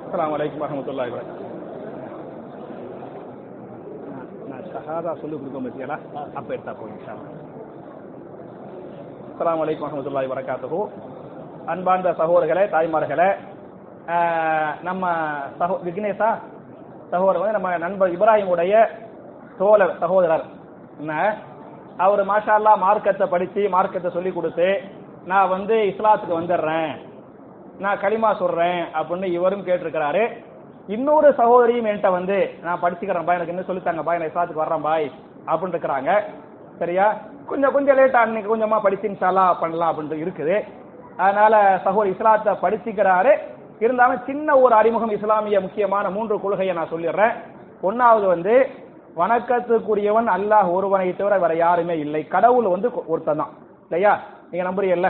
அஸ்ஸலாமு அலைக்கும் வரஹ்மத்துல்லாஹி வபரகாத்துஹு நான் ஷஹாதா சொல்லி கொடுக்க பத்தியலா அப்ப எடுத்தா போய் இன்ஷா அல்லாஹ் அஸ்ஸலாமு அலைக்கும் வரஹ்மத்துல்லாஹி வபரகாத்துஹு அன்பார்ந்த சகோதரர்களே தாய்மார்களே ஆஹ், நம்ம சகோ விக்னேஷா சகோதரர் வந்து நம்ம நண்பர் இப்ராஹிமுடைய தோழர் சகோதரர் என்ன அவர் மாஷா அல்லாஹ் மார்க்கத்தை படிச்சு மார்க்கத்தை சொல்லி கொடுத்து நான் வந்து இஸ்லாத்துக்கு வந்துடுறேன் நான் களிமா சொல்றேன் அப்படின்னு இவரும் கேட்டிருக்கிறாரு இன்னொரு சகோதரியும் என்கிட்ட வந்து நான் படிச்சுக்கிறேன் பாய் எனக்கு இன்னும் சொல்லித்தாங்க பாய் நான் இஸ்லாத்துக்கு வர்றேன் பாய் அப்படின்னு இருக்கிறாங்க சரியா கொஞ்சம் கொஞ்சம் லேட்டா அன்னைக்கு கொஞ்சமா படிச்சு இன்ஷால்லா பண்ணலாம் அப்படின்ட்டு இருக்குது அதனால சகோதரி இஸ்லாத்தை படிச்சுக்கிறாரு இருந்தாலும் சின்ன ஒரு அறிமுகம் இஸ்லாமிய முக்கியமான மூன்று கொள்கையை நான் சொல்லிடுறேன் ஒன்னாவது வந்து வணக்கத்துக்குரியவன் அல்லாஹ் ஒருவனை தவிர வேற யாருமே இல்லை கடவுள் வந்து ஒருத்தன் தான் இல்லையா நீங்க நம்புறீங்கல்ல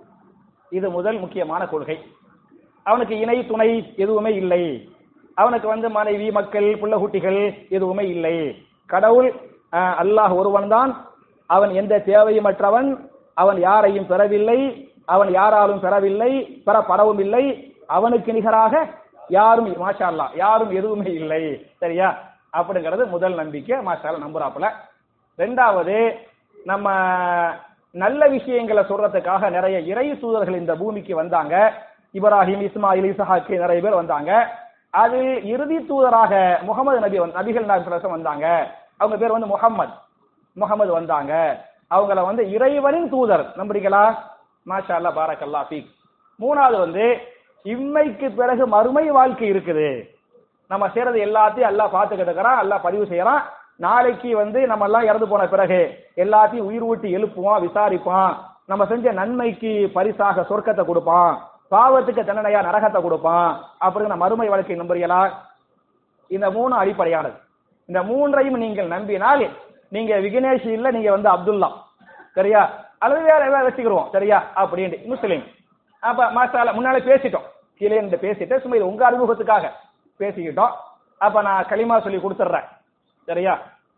இது முதல் முக்கியமான கொள்கை அவனுக்கு இணை துணை எதுவுமே இல்லை அவனுக்கு வந்து மனைவி மக்கள் புள்ள குட்டிகள் எதுவுமே இல்லை கடவுள் அஹ், அல்லாஹ் ஒருவன் தான் அவன் எந்த தேவையுமற்றவன் அவன் யாரையும் பெறவில்லை அவன் யாராலும் பெறவில்லை பெறப்படவும் இல்லை அவனுக்கு நிகராக யாரும் மாஷா அல்லாஹ் யாரும் எதுவுமே இல்லை சரியா அப்படிங்கிறது முதல் நம்பிக்கை மாஷா அல்லாஹ் நம்புறாப்புல ரெண்டாவது நம்ம நல்ல விஷயங்களை சொல்றதுக்காக நிறைய இறை தூதர்கள் இந்த பூமிக்கு வந்தாங்க இப்ராஹிம் இஸ்மாயில் இசஹாக்கு நிறைய பேர் வந்தாங்க அதில் இறுதி தூதராக முகமது நபி வந்து- நபிகள் நாயகம் வந்தாங்க அவங்க பேர் வந்து முகம்மது முகமது வந்தாங்க அவங்கள வந்து இறைவனின் தூதர் நம்புறீங்களா மாஷா அல்லாஹ் பாரக்கல்லா ஃபீக் மூணாவது வந்து இம்மைக்கு பிறகு மறுமை வாழ்க்கை இருக்குது நம்ம செய்யறது எல்லாத்தையும் எல்லாம் பார்த்துக்கிட்டு இருக்கிறான் எல்லாம் பதிவு செய்யறான் நாளைக்கு வந்து நம்ம எல்லாம் இறந்து போன பிறகு எல்லாத்தையும் உயிர் ஊட்டி எழுப்புவான் விசாரிப்பான் நம்ம செஞ்ச நன்மைக்கு பரிசாக சொர்க்கத்தை கொடுப்பான் பாவத்துக்கு தண்டனையா நரகத்தை கொடுப்பான் அப்படிங்கிற மறுமை வாழ்க்கை நம்புறீங்களா இந்த மூணு அடிப்படையானது இந்த மூன்றையும் நீங்கள் நம்பினால் நீங்க விக்னேஷ் இல்ல நீங்க வந்து அப்துல்லா சரியா அல்லது வேற ஏதாவது வச்சுக்கிறோம் சரியா அப்படின்னு முஸ்லீம் அப்ப மாசால முன்னாலே பேசிட்டோம் கீழே இருந்து பேசிட்டு சும்மா இது உங்க அறிமுகத்துக்காக பேசிக்கிட்டோம் அப்ப நான் களிமா சொல்லி கொடுத்துட்றேன் சரியா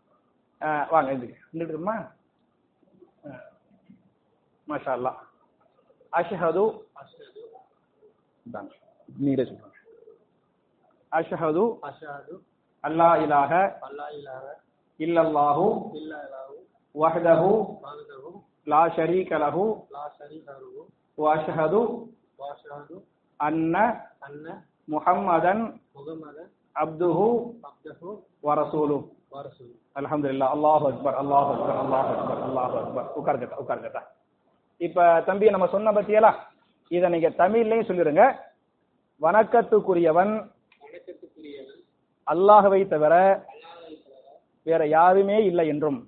அஹ் வாங்க இது நின்றுட்டுமா மாஷா அல்லா அஷ்ஹது இந்தாங்க. நீங்களே சொல்லுங்க அஷ்ஹது அஷாது அல்லா இலாஹ அல்லா இலாஹ இல்லல்லாஹு இல்லா இலாஹு வஹ்தஹு வஹ்தஹு லா ஷரீக லஹு லா ஷரீக லஹு வஅஷ்ஹது வஅஷ்ஹது அன்ன அன்ன முஹம்மதன் முஹம்மதன் அப்துஹு அப்தஹு வரசூலுஹு வரசூல் அல்ஹம்துலில்லாஹ் அல்லாஹு அக்பர் அல்லாஹு அக்பர் அல்லாஹு அக்பர் அல்லாஹு அக்பர் உட்காருங்கட்டா உட்காருங்கட்டா இப்ப தம்பி நம்ம சொன்ன பத்தியலா இத நீங்க தமிழ்லயும் சொல்லிருங்க வணக்கத்துக்குரியவன் வணக்கத்துக்குரியவன் அல்லாஹ்வை தவிர வேற யாருமே இல்லை என்றும்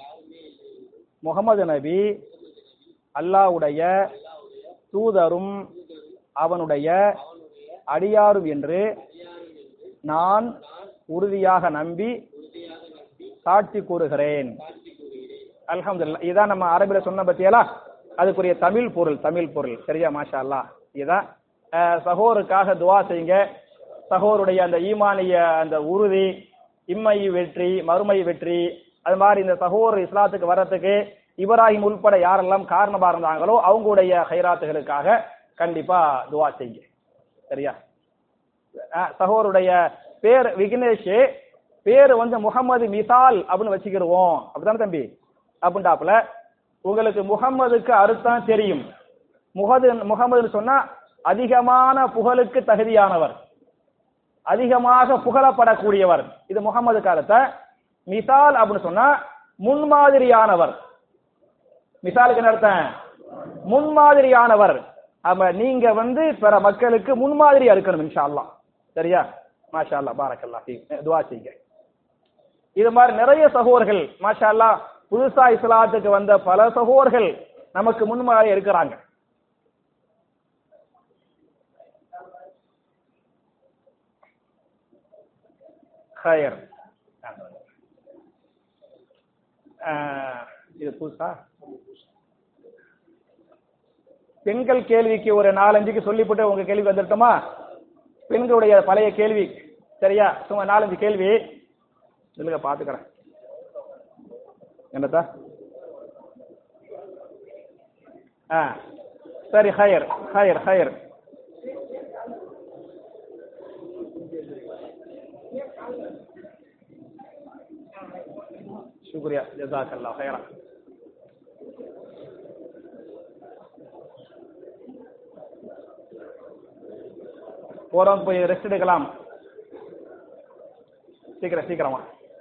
முகமது நபி அல்லாஹ்வுடைய தூதரும் அவனுடைய அடியாரும் என்று நான் உறுதியாக நம்பி சாட்சி கூறுகிறேன் அல்ஹம்துலில்லாஹ் இதான் நம்ம அரபில சொன்ன பத்தியலா அதுக்குரிய தமிழ் பொருள் தமிழ் பொருள் சரியா மாஷா அல்லாஹ் இதான் அஹ், சகோருக்காக துவா செய்யுங்க சகோருடைய அந்த ஈமானிய அந்த உறுதி இம்மை வெற்றி மறுமை வெற்றி அது மாதிரி இந்த சகோர் இஸ்லாத்துக்கு வர்றதுக்கு இப்ராஹிம் உள்பட யாரெல்லாம் காரணமா இருந்தாங்களோ அவங்களுடைய ஹைராத்துகளுக்காக கண்டிப்பா துவா செய்யுங்க சரியா அஹ், சகோருடைய பேர் விக்னேஷ் பேர் வந்து முகமது மிசால் அப்படின்னு வச்சுக்கிடுவோம் அப்படிதானே தம்பி அப்படின்டாப்புல உங்களுக்கு முகம்மதுக்கு அர்த்தம் தெரியும் முகது முகமதுன்னு சொன்னா அதிகமான புகழுக்கு தகுதியானவர் அதிகமாக புகழப்படக்கூடியவர் இது முகமது காலத்தை மிசால் அப்படின்னு சொன்னா முன்மாதிரியானவர் மிசாலுக்கு என்ன அர்த்தம் முன்மாதிரியானவர் அப்ப நீங்க வந்து பிற மக்களுக்கு முன்மாதிரியா இருக்கணும் இன்ஷா அல்லாஹ் சரியா மாஷா அல்லாஹ் பாரக்கல்லாஹ் ஃபீக். துஆ செய்யுங்க இது மாதிரி நிறைய சகோதரர்கள் மாஷா அல்லாஹ் புதுசா இஸ்லாத்துக்கு வந்த பல சகோதரர்கள் நமக்கு முன்மாதிரி இருக்கிறாங்க ஹயர் இது புதுசா பெண்கள் கேள்விக்கு ஒரு நாலஞ்சுக்கு சொல்லிவிட்டு உங்க கேள்வி வந்துட்டோமா பெண்களுடைய பழைய கேள்வி சரியா சும்மா நாலஞ்சு கேள்வி சொல்லுங்க பாத்துக்கிறேன் என்னத்தா ஆ சரி ஹயர் ஹயர் ஹயர் சுக்ரியா ஜசாக்கல்லா ஹைரா போறோம் போய் ரெஸ்ட் எடுக்கலாம் சீக்கிரம் சீக்கிரமா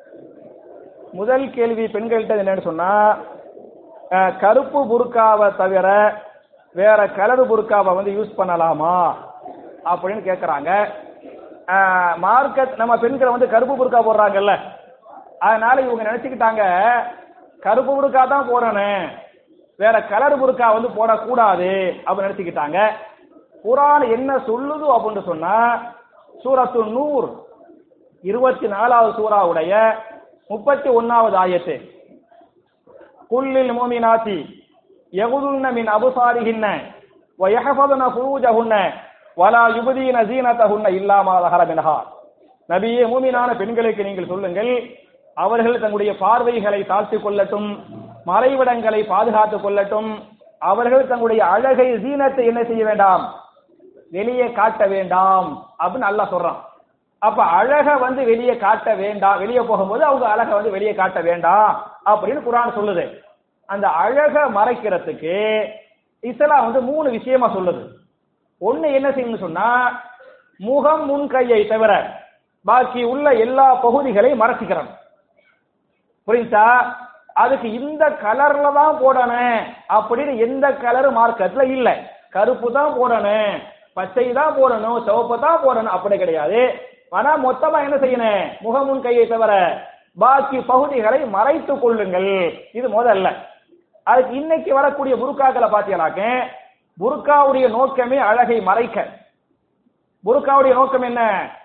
முதல் கேள்வி பெண்கள்கிட்ட என்னன்னு சொன்னா அஹ், கருப்பு புர்காவை தவிர வேற கலர் புர்காவை வந்து யூஸ் பண்ணலாமா அப்படின்னு கேட்கறாங்க மார்க்கெட் நம்ம பெண்கள் வந்து கருப்பு புர்கா போடுறாங்கல்ல அதனால இவங்க நினைச்சுக்கிட்டாங்க கருப்பு புர்கா தான் போடணும் வேற கலர் புர்கா வந்து போடக்கூடாது அப்படின்னு நினைச்சுக்கிட்டாங்க குரான் என்ன சொல்லுது அப்படின்னு சொன்னா சூரத்து நூர் இருபத்தி நாலாவது சூறாவுடைய முப்பத்தி ஒன்னாவது ஆயத்து குல்லில் மோமினாத்தி யகுதுன்ன மின் அபுசாரிகின்ன வயஹஃபதுன ஃபுரூஜஹுன்ன வலா யுபதீன ஜீனதஹுன்ன இல்லாமா தஹர மின்ஹா நபியே மூமினான பெண்களுக்கு நீங்கள் சொல்லுங்கள் அவர்கள் தங்களுடைய பார்வைகளை தாழ்த்திக் கொள்ளட்டும் மறைவிடங்களை பாதுகாத்துக் கொள்ளட்டும் அவர்கள் தங்களுடைய அழகை ஜீனத்தை என்ன செய்ய வேண்டாம் வெளியே காட்ட வேண்டாம் அப்படின்னு அல்லாஹ் சொல்றான் அப்ப அழக வந்து வெளியே காட்ட வேண்டாம் வெளியே போகும்போது அவங்க அழக வந்து வெளியே காட்ட வேண்டாம் அப்படின்னு குரான் சொல்லுது அந்த அழக மறைக்கிறதுக்கு இஸ்லாம் வந்து மூணு விஷயமா சொல்லுது ஒண்ணு என்ன செய்யணும்னு சொன்னா முகம் முன் கையை தவிர பாக்கி உள்ள எல்லா பகுதிகளையும் மறைச்சிக்கிறோம் புரியுதா அதுக்கு இந்த கலர்ல தான் போடணும் அப்படின்னு எந்த கலர் மார்க்கெட்ல இல்ல கருப்பு தான் போடணும் பச்சை தான் போடணும் சிவப்பு தான் போடணும் அப்படி கிடையாது ஆனா மொத்தமா என்ன செய்யணும் முகமுன் கையை தவிர பாக்கி பகுதிகளை மறைத்துக் கொள்ளுங்கள் இது முதல்ல அதுக்கு இன்னைக்கு வரக்கூடிய புருக்காக்களை பாத்தீங்கன்னாக்க புருக்காவுடைய நோக்கமே அழகை மறைக்க புருக்காவுடைய நோக்கம் என்ன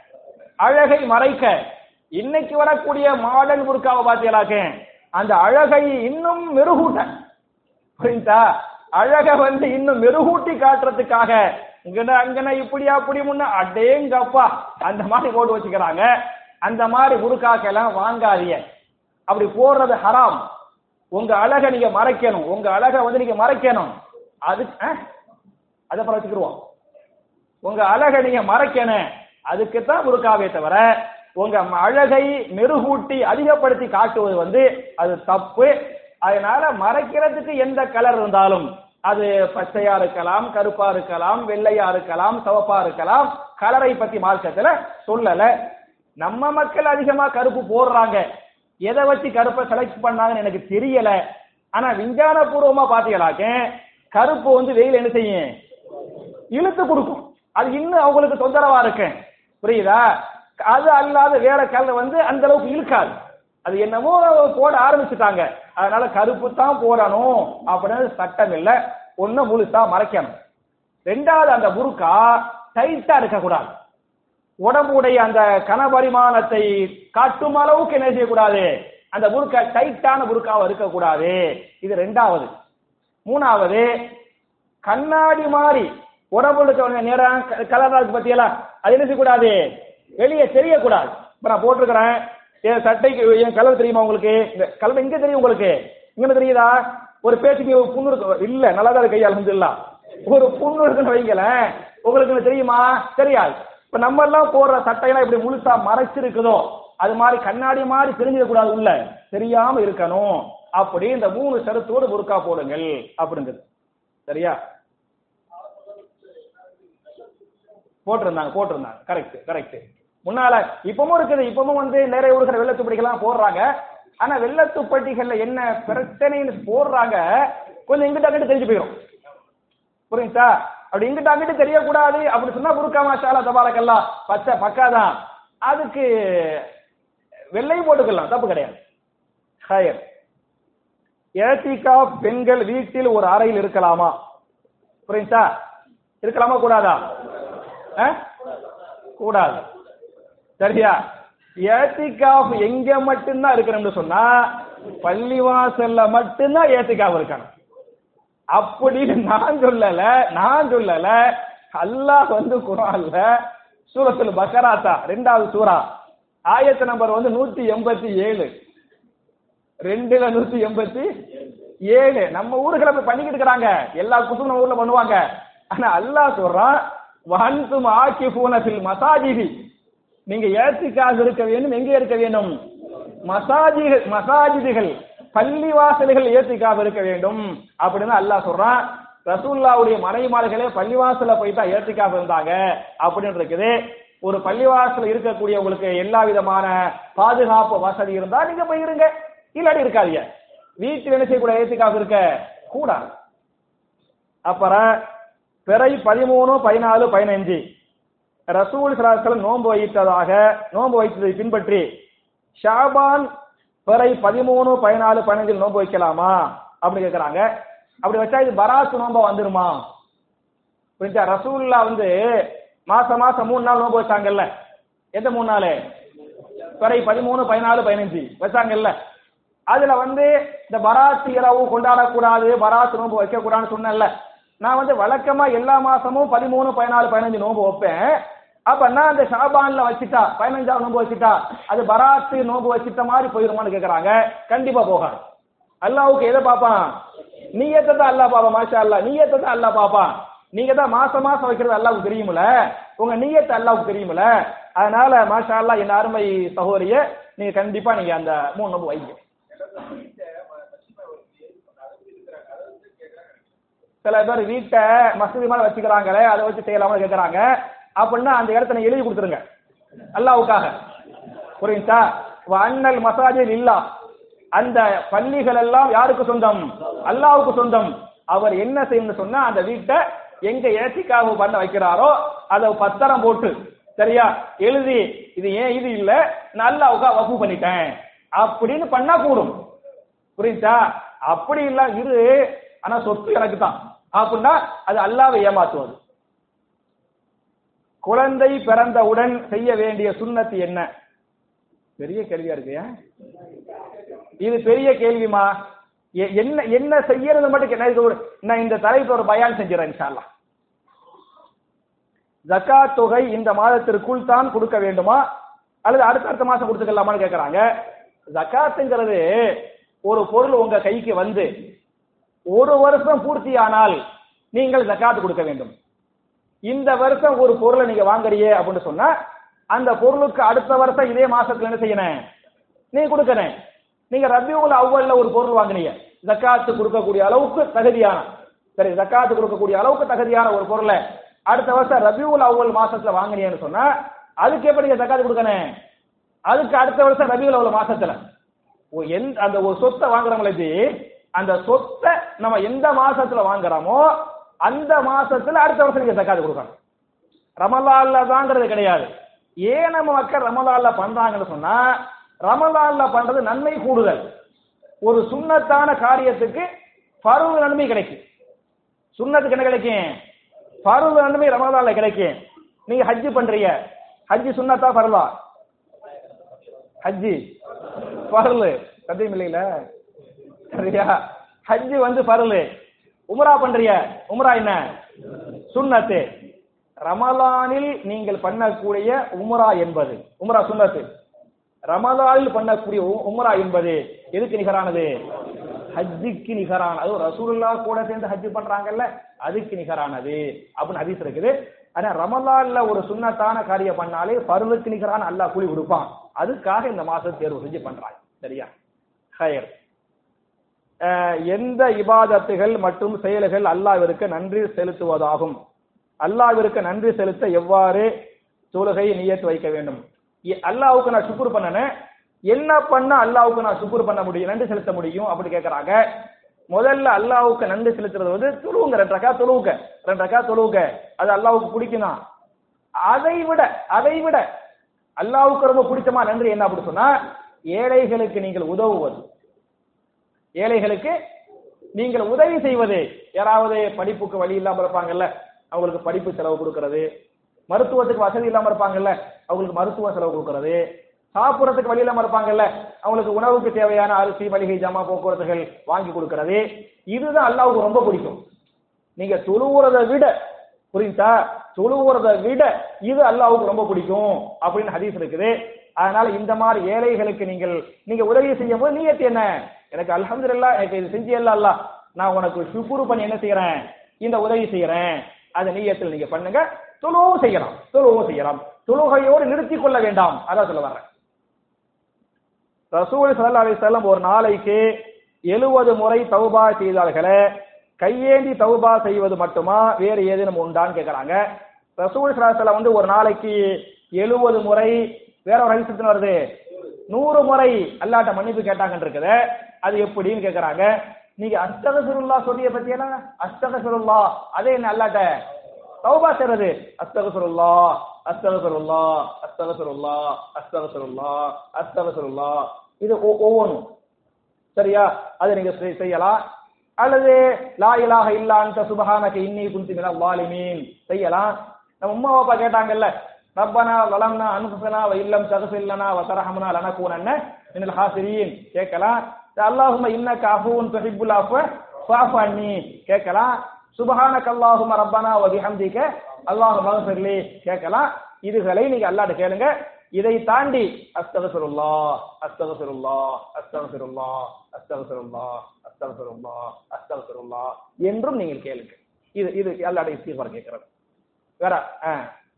அழகை மறைக்க இன்னைக்கு வரக்கூடிய மாடர்ன் புர்காவை பார்த்தீங்களாக்க அந்த அழகை இன்னும் மெருகூட்ட புரியுதா அழக வந்து இன்னும் மெருகூட்டி காட்டுறதுக்காக இங்கன அங்கன இப்படி அப்படி முன்ன அடேங்கப்பா அந்த மாதிரி போட்டு வச்சுக்கிறாங்க அந்த மாதிரி புருக்காக்கெல்லாம் வாங்காதீங்க அப்படி போடுறது ஹராம் உங்க அழகை நீங்க மறைக்கணும் உங்க அழகை வந்து நீங்க மறைக்கணும் அது அஹ், அதை அப்புறம் வச்சுக்கிருவோம் உங்க அழகை நீங்க மறைக்கணும் அதுக்கு தான் புருக்காவே தவிர உங்க ம- அழகை மெருகூட்டி அதிகப்படுத்தி காட்டுவது வந்து அது தப்பு அதனால மறைக்கிறதுக்கு எந்த கலர் இருந்தாலும் அது பச்சையா இருக்கலாம் கருப்பா இருக்கலாம் வெள்ளையா இருக்கலாம் சிவப்பா இருக்கலாம் கலரை பத்தி மார்க்கத்துல சொல்லல நம்ம மக்கள் அதிகமா கருப்பு போடுறாங்க எதை வச்சு கருப்பை செலக்ட் பண்ணாங்கன்னு எனக்கு தெரியல ஆனா விஞ்ஞான பூர்வமா பாத்தீங்களாக்க கருப்பு வந்து வெயில் என்ன செய்யும் இழுத்து கொடுக்கும் அது இன்னும் அவங்களுக்கு தொந்தரவா இருக்கு புரியுதா அது அல்லாத வேற கலர் வந்து அந்த அளவுக்கு இழுக்காது அது என்னமோ போட ஆரம்பிச்சுட்டாங்க அதனால கருப்பு தான் போடணும் அப்படின்னு சட்டம் இல்ல ஒண்ணு முழுசா மறைக்கணும் ரெண்டாவது அந்த புருக்கா டைட்டா இருக்கக்கூடாது உடம்புடைய அந்த கனபரிமாணத்தை காட்டும் அளவுக்கு என்ன செய்யக்கூடாது அந்த புருக்கா டைட்டான புருக்காவை இருக்கக்கூடாது இது ரெண்டாவது மூணாவது கண்ணாடி மாதிரி உடம்புல இருக்க நேரம் கலரா இருக்கு பத்தியெல்லாம் அது என்ன செய்யக்கூடாது வெளியே தெரியக்கூடாது இப்ப நான் போட்டிருக்கிறேன் என் சட்டைக்கு என் கலர் தெரியுமா உங்களுக்கு இந்த கலர் எங்க தெரியும் உங்களுக்கு இங்க தெரியுதா ஒரு பேச்சுக்கு ஒரு புண்ணு இருக்கு இல்ல நல்லா தான் இருக்கு அலமதுல்லா ஒரு புண்ணு இருக்குன்னு வைங்களேன் உங்களுக்கு இது தெரியுமா தெரியாது இப்ப நம்ம எல்லாம் போடுற சட்டையெல்லாம் இப்படி முழுசா மறைச்சிருக்குதோ அது மாதிரி கண்ணாடி மாதிரி தெரிஞ்சிடக்கூடாது உள்ள தெரியாம இருக்கணும் அப்படி இந்த மூணு சருத்தோடு புருக்கா போடுங்கள் அப்படிங்கிறது சரியா போட்டிருந்தாங்க போட்டிருந்தாங்க கரெக்ட் கரெக்ட் முன்னால இப்பவும் இருக்குது இப்பவும் வந்து நிறைய ஊர்கள் வெள்ளத்துப்படிகள்லாம் போடுறாங்க ஆனா வெள்ளத்துப்பட்டிகள்ல என்ன பிரச்சனைன்னு போடுறாங்க கொஞ்சம் இங்கிட்ட அங்கிட்டு தெரிஞ்சு போயிடும் புரியுதா அப்படி இங்கிட்ட அங்கிட்டு தெரியக்கூடாது அப்படி சொன்னா புருக்கா மாஷாலா தபாரக்கல்லா பச்சை பக்காதான் அதுக்கு வெள்ளையும் போட்டுக்கலாம் தப்பு கிடையாது ஹயர் ஏத்திகா பெண்கள் வீட்டில் ஒரு அறையில் இருக்கலாமா புரியுதா இருக்கலாமா கூடாதா ஆ? கூடாது சரியா ஏத்திகாஃப் எங்க மட்டும்தான் இருக்கணும்னு சொன்னா பள்ளிவாசல்ல மட்டும்தான் ஏத்திகாஃப் இருக்கணும் அப்படின்னு நான் சொல்லல நான் சொல்லல அல்லாஹ் வந்து குரான்ல சூரத்துல் பக்கராத்தா ரெண்டாவது சூரா ஆயத்து நம்பர் வந்து நூத்தி எண்பத்தி ஏழு ரெண்டுல நூத்தி எண்பத்தி ஏழு நம்ம ஊருக்குள்ள போய் பண்ணிக்கிட்டு இருக்கிறாங்க எல்லா குசும் நம்ம ஊர்ல பண்ணுவாங்க ஆனா அல்லாஹ் சொல்றான் வஹன்தும் ஆக்கிஃபூன ஃபில் மசாஜிதி நீங்க ஏத்திக்காக இருக்க வேண்டும் எங்கே இருக்க வேண்டும் மசாஜிகள் மசாஜிதுகள் பள்ளி வாசல்கள் ஏத்திக்காக இருக்க வேண்டும் அப்படின்னு அல்லாஹ் சொல்றான் ரசூல்லாவுடைய மனைவிமார்களே பள்ளிவாசல்ல போய் தான் ஏத்திக்காக இருந்தாங்க அப்படின்னு இருக்குது ஒரு பள்ளிவாசல் இருக்கக்கூடிய உங்களுக்கு எல்லா விதமான பாதுகாப்பு வசதி இருந்தா நீங்க போய் இருங்க இல்லாட்டி இருக்காதீங்க வீட்டில் என்ன செய்யக்கூடாது ஏத்திக்காக இருக்க கூடாது அப்புறம் பிறை பதிமூணு பதினாலு பதினஞ்சு ரசூல் சலாசலம் நோன்பு வைத்ததாக நோன்பு வைத்ததை பின்பற்றி ஷாபான் பிறை பதிமூணு பதினாலு பதினஞ்சில் நோன்பு வைக்கலாமா அப்படின்னு கேட்கறாங்க அப்படி வச்சா இது பராத்து நோன்பா வந்துருமா புரிஞ்சா ரசூல்லா வந்து மாசம் மாசம் மூணு நாள் நோன்பு வச்சாங்கல்ல எந்த மூணு நாள் பிறை பதிமூணு பதினாலு பதினஞ்சு வச்சாங்கல்ல அதுல வந்து இந்த பராத்து இரவு கொண்டாடக்கூடாது பராத்து நோன்பு வைக்க கூடாதுன்னு சொன்னேன்ல நான் வந்து வழக்கமா எல்லா மாசமும் பதிமூணு பதினாலு பதினஞ்சு நோன்பு வைப்பேன் அப்ப நான் அந்த ஷாபான்ல வச்சுட்டா பதினஞ்சாவது நோன்பு வச்சுட்டா அது பராத்து நோன்பு வச்சுட்ட மாதிரி போயிருமான்னு கேக்குறாங்க கண்டிப்பா போகாது அல்லாவுக்கு எதை பார்ப்பான் நீயத்தை தான் அல்லாஹ் பாப்பான் மாஷா அல்லா நீயத்தை தான் அல்லாஹ் பாப்பான் நீங்க தான் மாசம் மாசம் வைக்கிறது அல்லாவுக்கு தெரியுமில உங்க நீயத்தை அல்லாவுக்கு தெரியுமில அதனால மாஷா அல்லா என் அருமை சகோதரிய நீங்க கண்டிப்பா நீங்க அந்த மூணு நோன்பு வைங்க சில பேர் வீட்டை மசூதி மாதிரி வச்சுக்கிறாங்களே அதை வச்சு செய்யலாமா கேட்கறாங்க அப்படின்னா அந்த இடத்த நீங்க எழுதி கொடுத்துருங்க அல்லாவுக்காக புரியுதா அண்ணல் மசாஜில் இல்லா அந்த பள்ளிகள் எல்லாம் யாருக்கு சொந்தம் அல்லாவுக்கு சொந்தம் அவர் என்ன செய்யணும்னு சொன்னா அந்த வீட்டை எங்க ஏத்திக்காக பண்ண வைக்கிறாரோ அதை பத்திரம் போட்டு சரியா எழுதி இது ஏன் இது இல்ல நான் அல்லாவுக்கா வகு பண்ணிட்டேன் அப்படின்னு பண்ணா கூடும் புரியுதா அப்படி இல்ல இரு ஆனா சொத்து எனக்கு தான் அப்படின்னா அது அல்லாவை ஏமாத்துவது குழந்தை பிறந்தவுடன் செய்ய வேண்டிய சுண்ணத்து என்ன பெரிய கேள்வியா இருக்கு ஏன்? இது பெரிய கேள்விமா எ- என்ன என்ன செய்யறது மட்டும் கே- நான் இதுக்கு ஒரு- நான் இந்த தலைப்பு ஒரு பயான் செஞ்சிடறேன் இன்ஷா ஜக்காத் தொகை இந்த மாதத்திற்குள் தான் கொடுக்க வேண்டுமா அல்லது அடுத்த அடுத்த மாசம் கொடுத்துக்கலாமான்னு கேக்குறாங்க ஜக்காத்துங்கிறது ஒரு பொருள் உங்க கைக்கு வந்து ஒரு வருஷம் பூர்த்தியானால் நீங்கள் ஜக்காத் கொடுக்க வேண்டும் இந்த வருஷம் ஒரு பொருளை நீங்க வாங்குறியே அப்படின்னு சொன்னா அந்த பொருளுக்கு அடுத்த வருஷம் இதே மாசத்துல என்ன செய்யணும் நீ கொடுக்கணும் நீங்க ரபியுல் அவ்வல்ல ஒரு பொருள் வாங்குனீங்க ஜக்காத்து கொடுக்கக்கூடிய அளவுக்கு தகுதியான சரி ஜக்காத்து கொடுக்கக்கூடிய அளவுக்கு தகுதியான ஒரு பொருளை அடுத்த வருஷம் ரபியுல் அவ்வல் மாசத்துல வாங்குனீங்கன்னு சொன்னா அதுக்கு எப்படி நீங்க ஜக்காத்து கொடுக்கணும் அதுக்கு அடுத்த வருஷம் ரபியுல் அவ்வல் மாசத்துல ஓ, எந்த அந்த ஒரு சொத்தை வாங்குறவங்களுக்கு அந்த சொத்தை நம்ம எந்த மாசத்துல வாங்குறோமோ அந்த மாசத்துல அடுத்த வருஷம் நீங்க ஜக்காத்து கொடுக்கணும் ரமலான்ல தாங்கிறது கிடையாது ஏன் நம்ம மக்கள் ரமலான்ல பண்றாங்கன்னு சொன்னா ரமலான்ல பண்றது நன்மை கூடுதல் ஒரு சுண்ணத்தான காரியத்துக்கு பருவ நன்மை கிடைக்கும் சுண்ணத்துக்கு என்ன கிடைக்கும் பருவ நன்மை ரமலான்ல கிடைக்கும் நீங்க ஹஜ்ஜு பண்றீங்க ஹஜ்ஜு சுண்ணத்தா பரவா ஹஜ்ஜி பரலு சத்தியம் இல்லைங்கள சரியா ஹஜ்ஜு வந்து பரலு உம்ரா பண்றிய உம்ரா என்ன சுன்னத்து ரமலானில் நீங்கள் பண்ணக்கூடிய உம்ரா என்பது உம்ரா சுன்னத்து ரமலானில் பண்ணக்கூடிய உ- உம்ரா என்பது எதுக்கு நிகரானது ஹஜ்ஜுக்கு நிகரான அது ரசூலுல்லா கூட சேர்ந்து ஹஜ்ஜு பண்றாங்கல்ல அதுக்கு நிகரானது அப்படின்னு ஹதீஸ் இருக்குது ஆனா ரமலான்ல ஒரு சுன்னத்தான காரியம் பண்ணாலே பருவத்துக்கு நிகரான அல்லாஹ் கூலி கொடுப்பான் அதுக்காக இந்த மாசம் தேர்வு செஞ்சு பண்றாங்க சரியா ஹயர் அஹ் எந்த இபாதத்துகள் மற்றும் செயல்கள் அல்லாஹ்விற்கு நன்றி செலுத்துவதாகும் அல்லாஹ்விற்கு நன்றி செலுத்த எவ்வாறு தொழுகை நியத்து வைக்க வேண்டும் எ- அல்லாஹ்வுக்கு நான் சுக்குர் பண்ணனேன் என்ன பண்ண அல்லாஹ்வுக்கு நான் சுக்குர் பண்ண முடியும் நன்றி செலுத்த முடியும் அப்படி கேக்குறாங்க முதல்ல அல்லாஹ்வுக்கு நன்றி செலுத்துறது வந்து தொழுவுங்க ரெண்டு ரக்கா தொழுவுங்க ரெண்டு ரக்கா தொழுவுங்க அது அல்லாஹ்வுக்கு பிடிக்கும் தான் அதை விட அதை விட அல்லாஹ்வுக்கு ரொம்ப பிடிச்சமா நன்றி என்ன அப்படி சொன்னா ஏழைகளுக்கு நீங்கள் உதவுவது ஏழைகளுக்கு நீங்கள் உதவி செய்வது யாராவது படிப்புக்கு வழி இல்லாம இருப்பாங்கல்ல அவங்களுக்கு படிப்பு செலவு கொடுக்கறது மருத்துவத்துக்கு வசதி இல்லாம இருப்பாங்கல்ல அவங்களுக்கு மருத்துவ செலவு கொடுக்கறது சாப்பிடறதுக்கு வழி இல்லாம இருப்பாங்கல்ல அவங்களுக்கு உணவுக்கு தேவையான அரிசி மளிகை ஜாமா போக்குவரத்துகள் வாங்கி கொடுக்கறது இதுதான் அல்லாவுக்கு ரொம்ப பிடிக்கும் நீங்க தொழுவுறதை விட புரியுதா தொழுவுறதை விட இது அல்லாஹ்வுக்கு ரொம்ப பிடிக்கும் அப்படின்னு ஹதீஸ் இருக்குது அதனால இந்த மாதிரி ஏழைகளுக்கு நீங்கள் நீங்க உதவி செய்யும் போது நீயத்து என்ன எனக்கு அல்ஹம்துலில்லாஹ் எனக்கு இது செஞ்சியல்ல அல்லாஹ் நான் உனக்கு சுக்குரு பண்ணி என்ன செய்யறேன் இந்த உதவி செய்யறேன் அதை நீயத்தில் நீங்க பண்ணுங்க தொழுவும் செய்யலாம் தொழுவும் செய்யலாம் தொழுகையோடு நிறுத்திக் கொள்ள வேண்டாம் அதான் சொல்ல வர்றேன் ரசூல் சல்லா அலிசல்லம் ஒரு நாளைக்கு எழுவது முறை தௌபா செய்தார்களே கையேந்தி தௌபா செய்வது மட்டுமா வேறு ஏதேனும் உண்டான்னு கேக்குறாங்க ரசூல் சலாஹ் வந்து ஒரு நாளைக்கு எழுவது முறை வேற ஒரு ஹரிசத்துல வருது நூறு முறை அல்லாட்ட மன்னிப்பு கேட்டாங்கன்னு இருக்குது அது எப்படின்னு கேக்குறாங்க நீங்க அஸ்தகசுருல்லா சொல்லிய பத்தியெல்லாம் அஸ்தகசுருல்லா அதே என்ன அல்லாட்ட தௌபா செய்றது அஸ்தகசுருல்லா அஸ்தகசுருல்லா அஸ்தகசுருல்லா அஸ்தகசுருல்லா அஸ்தகசுருல்லா இது ஒ- ஒவ்வொன்றும் சரியா அது நீங்க செய்- செய்யலாம் அல்லது லா இலாஹ இல்லா அன்த சுபஹானக இன்னி குன்து மினல் வாலிமீன் செய்யலாம் நம்ம அம்மா அப்பா கேட்டாங்கல்ல ரப்பனா வலம்னா அன்ஃபுசனா வ இல்லம் தக்ஃபிர் லனா வ தர்ஹம்னா லனகூனன்ன மினல் ஹாசிரீன் கேட்கலாம் அல்லாஹும்ம இன்னக அஃபூன் துஹிப்புல் அஃவ ஃபஅஃபு அன்னி கேட்கலாம் சுபஹானக அல்லாஹும்ம ரப்பனா வ பிஹம்திக அல்லாஹும்ம மக்ஃபிர்லி கேட்கலாம் இதுகளை நீங்க அல்லாஹ்ட்ட கேளுங்க இதை தாண்டி அஸ்தகசுருல்லா அஸ்தகசுருல்லா அஸ்தகசுருல்லா அஸ்தகசுருல்லா அஸ்தகசுருல்லா அஸ்தகசுருல்லா என்றும் நீங்கள் கேளுங்க இது இது அல்லாடைய இஸ்திஃபார் கேட்கிறது வேற ஆ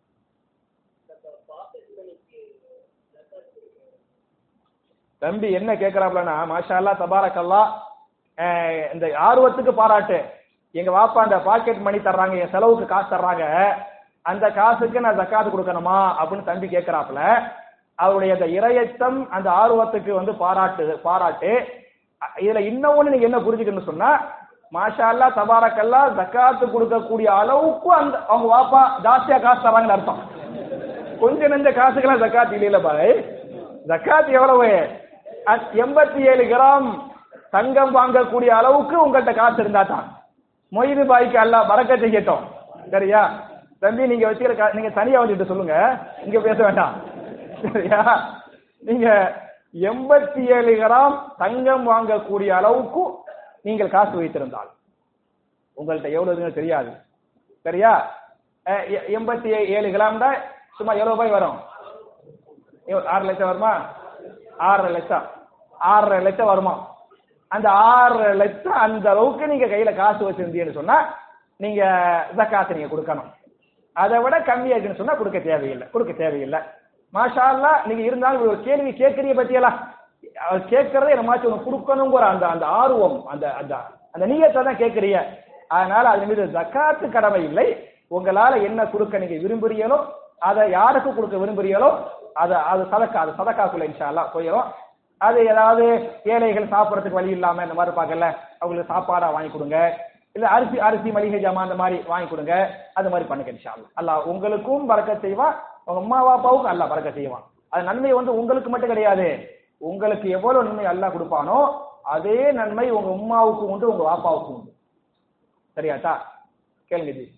தம்பி என்ன கேட்கிறாப்லனா மாஷா அல்லா தபாரக்கல்லா அஹ், இந்த ஆர்வத்துக்கு பாராட்டு எங்க வாப்பா அந்த பாக்கெட் மணி தர்றாங்க என் செலவுக்கு காசு தர்றாங்க அந்த காசுக்கு நான் ஜக்காத்து கொடுக்கணுமா அப்படின்னு தம்பி கேட்கிறாப்புல அவருடைய அந்த இரையச்சம் அந்த ஆர்வத்துக்கு வந்து பாராட்டு பாராட்டு அ- இதுல இன்னொன்னு நீங்க என்ன புரிஞ்சுக்கணும்னு சொன்னா மாஷா அல்லா தபாரக்கல்லா ஜக்காத்து கொடுக்கக்கூடிய அளவுக்கு அந்த அவங்க வாப்பா ஜாஸ்தியா காசு தர்றாங்கன்னு அர்த்தம் கொஞ்ச நெஞ்ச காசுக்கெல்லாம் ஜக்காத் இல்லையில பாய் ஜக்காத் எவ்வளவு அத்- எண்பத்தி ஏழு கிராம் தங்கம் வாங்கக்கூடிய அளவுக்கு உங்கள்கிட்ட காசு இருந்தா தான் மொய்து பாய்க்கு அல்ல பறக்க செய்யட்டும் சரியா தம்பி நீங்க வச்சுக்கிற கா- நீங்க தனியா வந்துட்டு சொல்லுங்க இங்க பேச வேண்டாம் சரியா நீங்க எண்பத்தி ஏழு கிராம் தங்கம் வாங்கக்கூடிய அளவுக்கு நீங்கள் காசு வைத்திருந்தால் உங்கள்கிட்ட எவ்வளவு இருக்குன்னு தெரியாது சரியா அஹ் எ- எண்பத்தி ஏ- ஏழு கிராம்னா சும்மா எவ்வளவு ரூபாய் வரும் எவ்வளவு- ஆறு லட்சம் வருமா ஆறரை லட்சம் ஆறரை லட்சம் வருமா அந்த ஆறரை லட்சம் அந்த அளவுக்கு நீங்க கையில காசு வச்சிருந்தீங்கன்னு சொன்னா நீங்க ஜக்காத்து நீங்க கொடுக்கணும் அதை விட கம்மியா இருக்குன்னு சொன்னா கொடுக்க தேவையில்லை கொடுக்க தேவையில்லை மாஷா அல்லாஹ் நீங்க இருந்தாலும் ஒரு கேள்வி கேட்கறீங்க பத்தியெல்லாம் அவர் கேட்கறதே என்னமாச்சும் ஒன்று கொடுக்கணுங்கிற அந்த அந்த ஆர்வம் அந்த அந்த அந்த நீயத்தை தான் கேட்கறீங்க அதனால அது மீது ஜக்காத்து கடமை இல்லை உங்களால என்ன கொடுக்க நீங்க விரும்புறீங்களோ அதை யாருக்கு கொடுக்க விரும்புறீங்களோ அதை அது சதக்கா அது சதக்காக்குள்ள இன்ஷா அல்லாஹ் போயிடும் அது ஏதாவது ஏழைகள் சாப்பிடறதுக்கு வழி இல்லாம இந்த மாதிரி பார்க்கல அவங்களுக்கு சாப்பாடா வாங்கி கொடுங்க இல்ல அரிசி அரிசி மளிகை ஜாமான் அந்த மாதிரி வாங்கி கொடுங்க அது மாதிரி பண்ணுங்க இன்ஷா அல்லாஹ் அல்லாஹ் உங்களுக்கும் பறக்க செய்வான் உங்க அம்மா அப்பாவுக்கும் அல்லாஹ் பறக்க செய்வான் அது நன்மை வந்து உங்களுக்கு மட்டும் கிடையாது உங்களுக்கு எவ்வளவு நன்மை அல்லாஹ் கொடுப்பானோ அதே நன்மை உங்க உம்மாவுக்கும் உண்டு உங்க வாப்பாவுக்கும் உண்டு சரியாட்டா கேளுங்க ஜி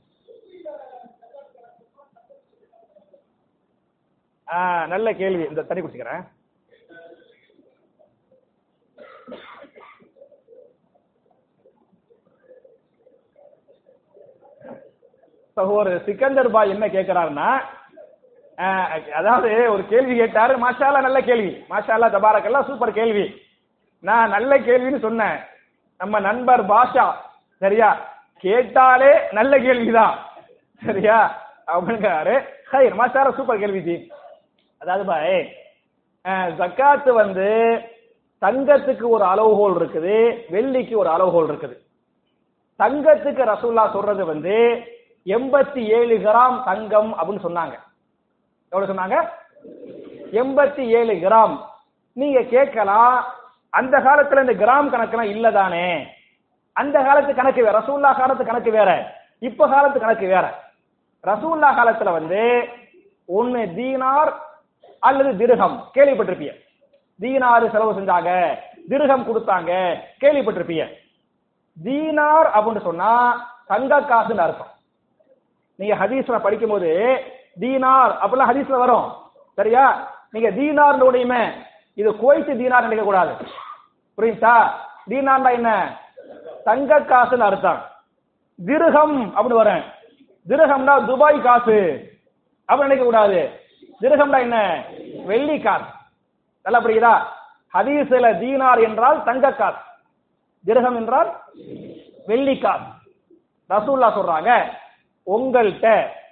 ஆ நல்ல கேள்வி இந்த தண்ணி குடிச்சுக்கிறேன் சகோதரர் சிக்கந்தர் பாய் என்ன கேட்கிறாருன்னா ஆஹ், அதாவது ஒரு கேள்வி கேட்டாரு மாஷாலா நல்ல கேள்வி மாஷாலா தபாரக்கெல்லாம் சூப்பர் கேள்வி நான் நல்ல கேள்வின்னு சொன்னேன் நம்ம நண்பர் பாஷா சரியா கேட்டாலே நல்ல கேள்விதான் சரியா அப்படிங்கிறாரு ஹை மாஷாலா சூப்பர் கேள்வி ஜி அதாவது பாய் அஹ், ஜக்காத்து வந்து தங்கத்துக்கு ஒரு அளவுகோல் இருக்குது வெள்ளிக்கு ஒரு அளவுகோல் இருக்குது தங்கத்துக்கு ரசூல்லா சொல்றது வந்து எண்பத்தி ஏழு கிராம் தங்கம் அப்படின்னு சொன்னாங்க எவ்வளவு சொன்னாங்க எண்பத்தி ஏழு கிராம் நீங்க கேட்கலாம் அந்த காலத்துல இந்த கிராம் கணக்கெல்லாம் இல்லதானே அந்த காலத்து கணக்கு வேற ரசூல்லா காலத்து கணக்கு வேற இப்ப காலத்து கணக்கு வேற ரசூல்லா காலத்துல வந்து ஒன்னு தீனார் அல்லது திருகம் கேள்விப்பட்டிருப்பீங்க தீனாறு செலவு செஞ்சாங்க திருகம் கொடுத்தாங்க கேள்விப்பட்டிருப்பீங்க தீனார் அப்படின்னு சொன்னா தங்க காசுன்னு அர்த்தம் நீங்க ஹதீஸ்ல படிக்கும்போது தீனார் அப்படிலாம் ஹதீஸ்ல வரும் சரியா நீங்க தீனார் உடையுமே இது குவைத்து தீனார் நினைக்க கூடாது புரியுதா தீனார்னா என்ன தங்க காசுன்னு அர்த்தம் திருகம் அப்படின்னு வரேன் திருகம்னா துபாய் காசு அப்படி நினைக்க கூடாது திருகம்னா என்ன வெள்ளி காசு நல்லா புரியுதா ஹதீஸ்ல தீனார் என்றால் தங்க காசு திருகம் என்றால் வெள்ளி காசு ரசூல்லா சொல்றாங்க உங்கள்கிட்ட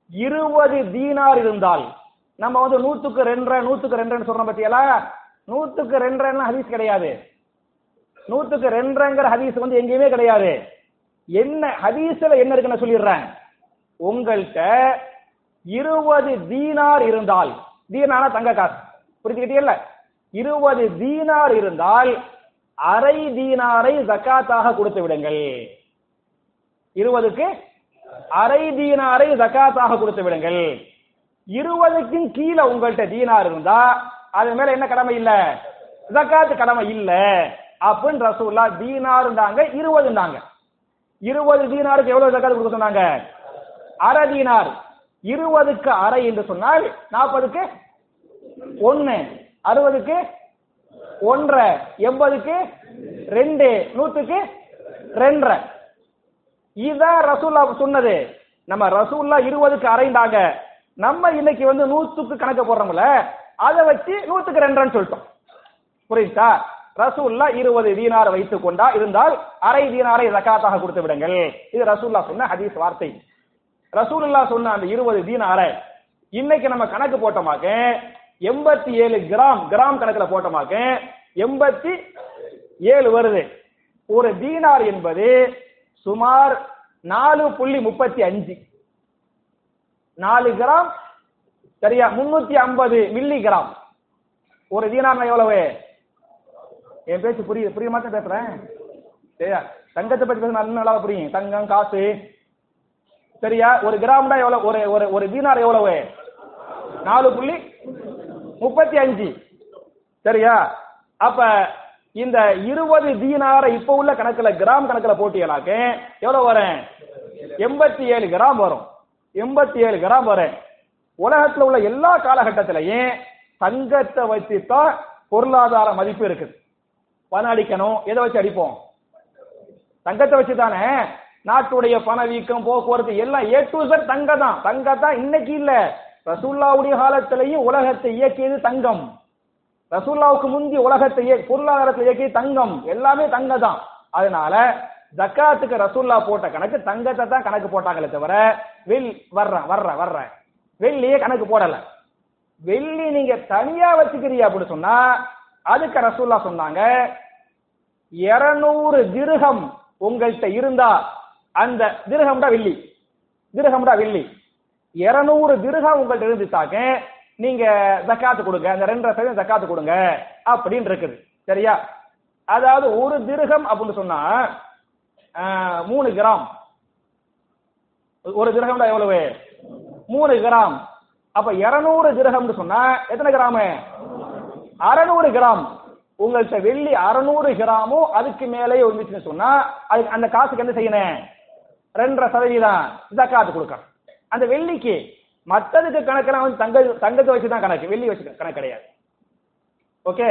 இருபது தீனார் இருந்தால் நம்ம வந்து நூத்துக்கு ரெண்டரை நூத்துக்கு ரெண்டுன்னு சொல்றோம் பத்தியலா நூத்துக்கு ரெண்டரைன்னு ஹதீஸ் கிடையாது நூத்துக்கு ரெண்டரைங்கிற ஹதீஸ் வந்து எங்கேயுமே கிடையாது என்ன ஹதீஸ்ல என்ன இருக்குன்னு சொல்லிடுறேன் உங்கள்கிட்ட இருபது தீனார் இருந்தால் தீனானா தங்க காசு புரிஞ்சுக்கிட்டீங்கல்ல இருபது தீனார் இருந்தால் அரை தீனாரை ஜக்காத்தாக கொடுத்து விடுங்கள் இருபதுக்கு அரை தீனாரை ஜக்காத்தாக கொடுத்து விடுங்கள் இருபதுக்கும் கீழே உங்கள்கிட்ட தீனார் இருந்தா அது மேல என்ன கடமை இல்ல ஜக்காத்து கடமை இல்ல அப்படின்னு ரசூல்லா தீனாருந்தாங்க இருபதுந்தாங்க இருபது தீனாருக்கு எவ்வளவு ஜக்காத்து கொடுக்க சொன்னாங்க அரை தீனார் இருபதுக்கு அரை என்று சொன்னால் நாற்பதுக்கு ஒன்னு அறுபதுக்கு ஒன்றரை எண்பதுக்கு ரெண்டு நூத்துக்கு ரெண்டரை இதான் ரசூல்லா சொன்னது நம்ம ரசூல்லா இருபதுக்கு அரைந்தாங்க நம்ம இன்னைக்கு வந்து நூத்துக்கு கணக்கு போடுறோம்ல அதை வச்சு நூத்துக்கு ரெண்டரைன்னு சொல்லிட்டோம் புரியுதா ரசூல்லா இருபது தீனார் வைத்துக் கொண்டா இருந்தால் அரை தீனாரை ஜக்காத்தாக கொடுத்து விடுங்கள் இது ரசூல்லா சொன்ன ஹதீஸ் வார்த்தை ரசூலுல்லா சொன்ன அந்த இருபது தீனாரை இன்னைக்கு நம்ம கணக்கு போட்டோமாக்க எண்பத்தி ஏழு கிராம் கிராம் கணக்குல போட்டோமாக்க எண்பத்தி ஏழு வருது ஒரு தீனார் என்பது சுமார் நாலு புள்ளி முப்பத்தி அஞ்சு நாலு கிராம் சரியா முன்னூத்தி ஐம்பது மில்லி கிராம் ஒரு தீனார் எவ்வளவு என் பேச்சு புரியுது புரிய மாட்டேன் பேசுறேன் சரியா தங்கத்தை பத்தி பேச நல்ல நல்லா புரியும் தங்கம் காசு சரியா ஒரு கிராம்னா எவ்வளவு ஒரு ஒரு ஒரு தீனார் எவ்வளவு நாலு புள்ளி முப்பத்தி அஞ்சு சரியா அப்ப இந்த இருபது தீனார இப்ப உள்ள கணக்குல கிராம் கணக்குல போட்டீங்களாக்க எவ்வளவு வரும் எண்பத்தி ஏழு கிராம் வரும் எண்பத்தி ஏழு கிராம் வரும் உலகத்துல உள்ள எல்லா காலகட்டத்திலையும் தங்கத்தை வச்சு தான் பொருளாதார மதிப்பு இருக்குது பணம் அடிக்கணும் எதை வச்சு அடிப்போம் தங்கத்தை வச்சு தானே நாட்டுடைய பணவீக்கம் போக்குவரத்து எல்லாம் ஏ டு Z தங்க தான் தங்க தான் இன்னைக்கு இல்ல ரசூல்லாவுடைய காலத்திலையும் உலகத்தை இயக்கியது தங்கம் ரசூல்லாவுக்கு முந்தி உலகத்தை இய- பொருளாதாரத்தை இயக்கியது தங்கம் எல்லாமே தங்க தான் அதனால ஜக்காத்துக்கு ரசூல்லா போட்ட கணக்கு தங்கத்தை தான் கணக்கு போட்டாங்களே தவிர வெள் வர்றேன் வர்றேன் வர்றேன் வெள்ளியே கணக்கு போடல வெள்ளி நீங்க தனியா வச்சுக்கிறீங்க அப்படி சொன்னா அதுக்கு ரசூல்லா சொன்னாங்க இருநூறு திருகம் உங்கள்கிட்ட இருந்தா அந்த திருகம்டா வெள்ளி திருகம்டா வெள்ளி இருநூறு திருகம் உங்கள்கிட்ட இருந்துச்சாக்க நீங்க ஜக்காத்து கொடுங்க அந்த ரெண்டரை சதவீதம் ஜக்காத்து கொடுங்க அப்படின்னு இருக்குது சரியா அதாவது ஒரு திருகம் அப்படின்னு சொன்னா ஆஹ், மூணு கிராம் ஒரு திருகம்டா எவ்வளவு மூணு கிராம் அப்ப இருநூறு திருகம்னு சொன்னா எத்தனை கிராமு அறநூறு கிராம் உங்கள்கிட்ட வெள்ளி அறநூறு கிராமும் அதுக்கு மேலே இருந்துச்சுன்னு சொன்னா அதுக்கு அந்த காசுக்கு என்ன செய்யணும் ரெண்டரை சதவீதம் ஜக்காத்து கொடுக்கணும் அந்த வெள்ளிக்கு மத்ததுக்கு கணக்கெல்லாம் வந்து தங்க தங்கத்தை வச்சு தான் கணக்கு வெள்ளி வச்சு கணக்கு கிடையாது ஓகே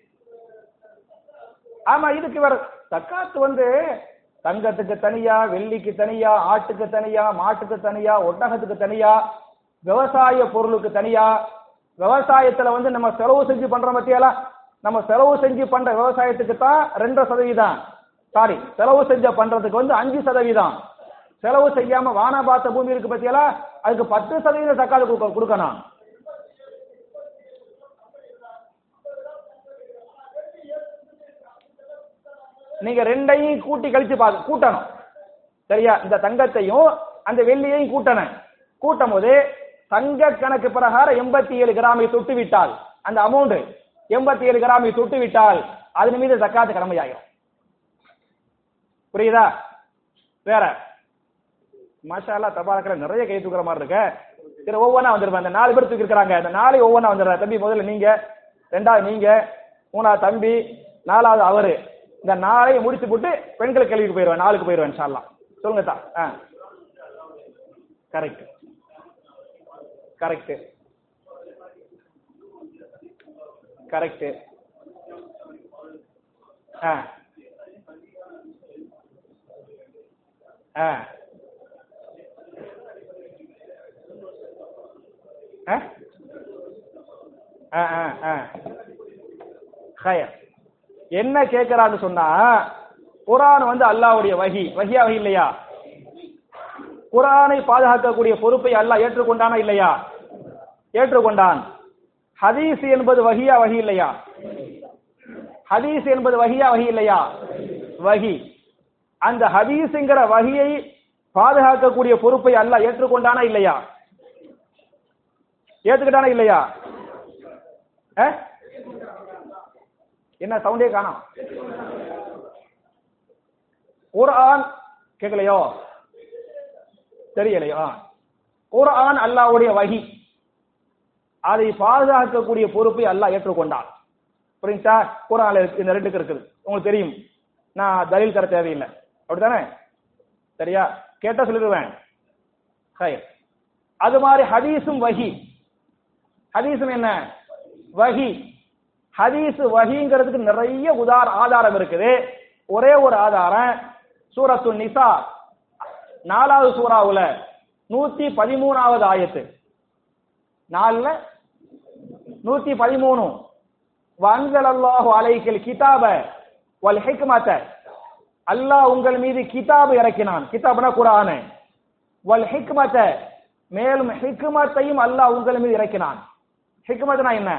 ஆமா இதுக்கு வர தக்காத்து வந்து தங்கத்துக்கு தனியா வெள்ளிக்கு தனியா ஆட்டுக்கு தனியா மாட்டுக்கு தனியா ஒட்டகத்துக்கு தனியா விவசாய பொருளுக்கு தனியா விவசாயத்துல வந்து நம்ம செலவு செஞ்சு பண்றோம் பத்தியாலா நம்ம செலவு செஞ்சு பண்ற விவசாயத்துக்கு தான் ரெண்டரை சதவீதம் சாரி செலவு செஞ்ச பண்றதுக்கு வந்து அஞ்சு சதவீதம் செலவு செய்யாம வானா பார்த்த பூமி இருக்கு பத்தியாலா அதுக்கு பத்து சதவீதம் தக்காளி கொடுக்க கொடுக்கணும் நீங்க ரெண்டையும் கூட்டி கழிச்சு பாக்க கூட்டணும் சரியா இந்த தங்கத்தையும் அந்த வெள்ளியையும் கூட்டணும் கூட்டும் போது தங்க கணக்கு பிரகாரம் எண்பத்தி ஏழு கிராமை தொட்டு விட்டால் அந்த அமௌண்ட் எண்பத்தி ஏழு கிராமை தொட்டு விட்டால் அதன் மீது தக்காத்து கடமையாகும் புரியுதா வேற மாஷாலா தபாரக்கல நிறைய கை தூக்குற மாதிரி இருக்க சரி ஒவ்வொன்றா வந்துருப்பேன் அந்த நாலு பேர் தூக்கி இருக்காங்க இந்த நாளை ஒவ்வொன்றா வந்துடுறேன் தம்பி முதல்ல நீங்க ரெண்டாவது நீங்க மூணாவது தம்பி நாலாவது அவரு இந்த நாளையும் முடிச்சு போட்டு பெண்கள் கேள்விக்கு போயிடுவேன் நாளுக்கு போயிடுவேன் இன்ஷால்லா சொல்லுங்க தா ஆ கரெக்ட் கரெக்ட் கரெக்ட் ஆ ஆ ஆ ஆ ஆ ஆ ஹயர் என்ன கேட்கிறான்னு சொன்னா குரான் வந்து அல்லாஹ்வுடைய வஹி வஹியா வஹி இல்லையா குர்ஆனை பாதுகாக்கக்கூடிய பொறுப்பை அல்லாஹ் ஏற்றுக்கொண்டானா இல்லையா ஏற்றுக்கொண்டான் ஹதீஸ் என்பது வஹியா வஹி இல்லையா ஹதீஸ் என்பது வஹியா வஹி இல்லையா வஹி அந்த ஹதீஸ்ங்கிற வஹியை பாதுகாக்கக்கூடிய பொறுப்பை அல்லாஹ் ஏற்றுக்கொண்டானா இல்லையா ஏத்துக்கிட்டானா இல்லையா அஹ்? என்ன சவுண்டே காணோம் குர்ஆன் கேட்கலையோ தெரியலையோ குர்ஆன் அல்லாஹ்வுடைய வஹி அதை பாதுகாக்கக்கூடிய பொறுப்பை அல்லாஹ் ஏற்றுக்கொண்டான் புரியுங்களா குர்ஆன்ல இருக்கு இந்த ரெண்டுக்கு இருக்குது உங்களுக்கு தெரியும் நான் தலீல் தர தேவையில்லை அப்படிதானே சரியா கேட்டா சொல்லிடுவேன் ஹைர் அது மாதிரி ஹதீஸும் வஹி ஹதீஸும் என்ன வஹி ஹதீஸ் வஹிங்கிறதுக்கு நிறைய உதார ஆதாரம் இருக்குது ஒரே ஒரு ஆதாரம் சூரத்து நிசா நாலாவது சூறாவுல நூத்தி பதிமூணாவது ஆயத்து நாலுல நூத்தி பதிமூணு வன்சல் அல்லாஹு அலைக்கல் கிதாப வல் ஹிக்மத அல்லாஹ் உங்கள் மீது கிதாபு இறக்கினான் கிதாப்னா குரான் வல் ஹிக்மத மேலும் ஹிக்மத்தையும் அல்லாஹ் உங்கள் மீது இறக்கினான் ஹிக்மத்னா என்ன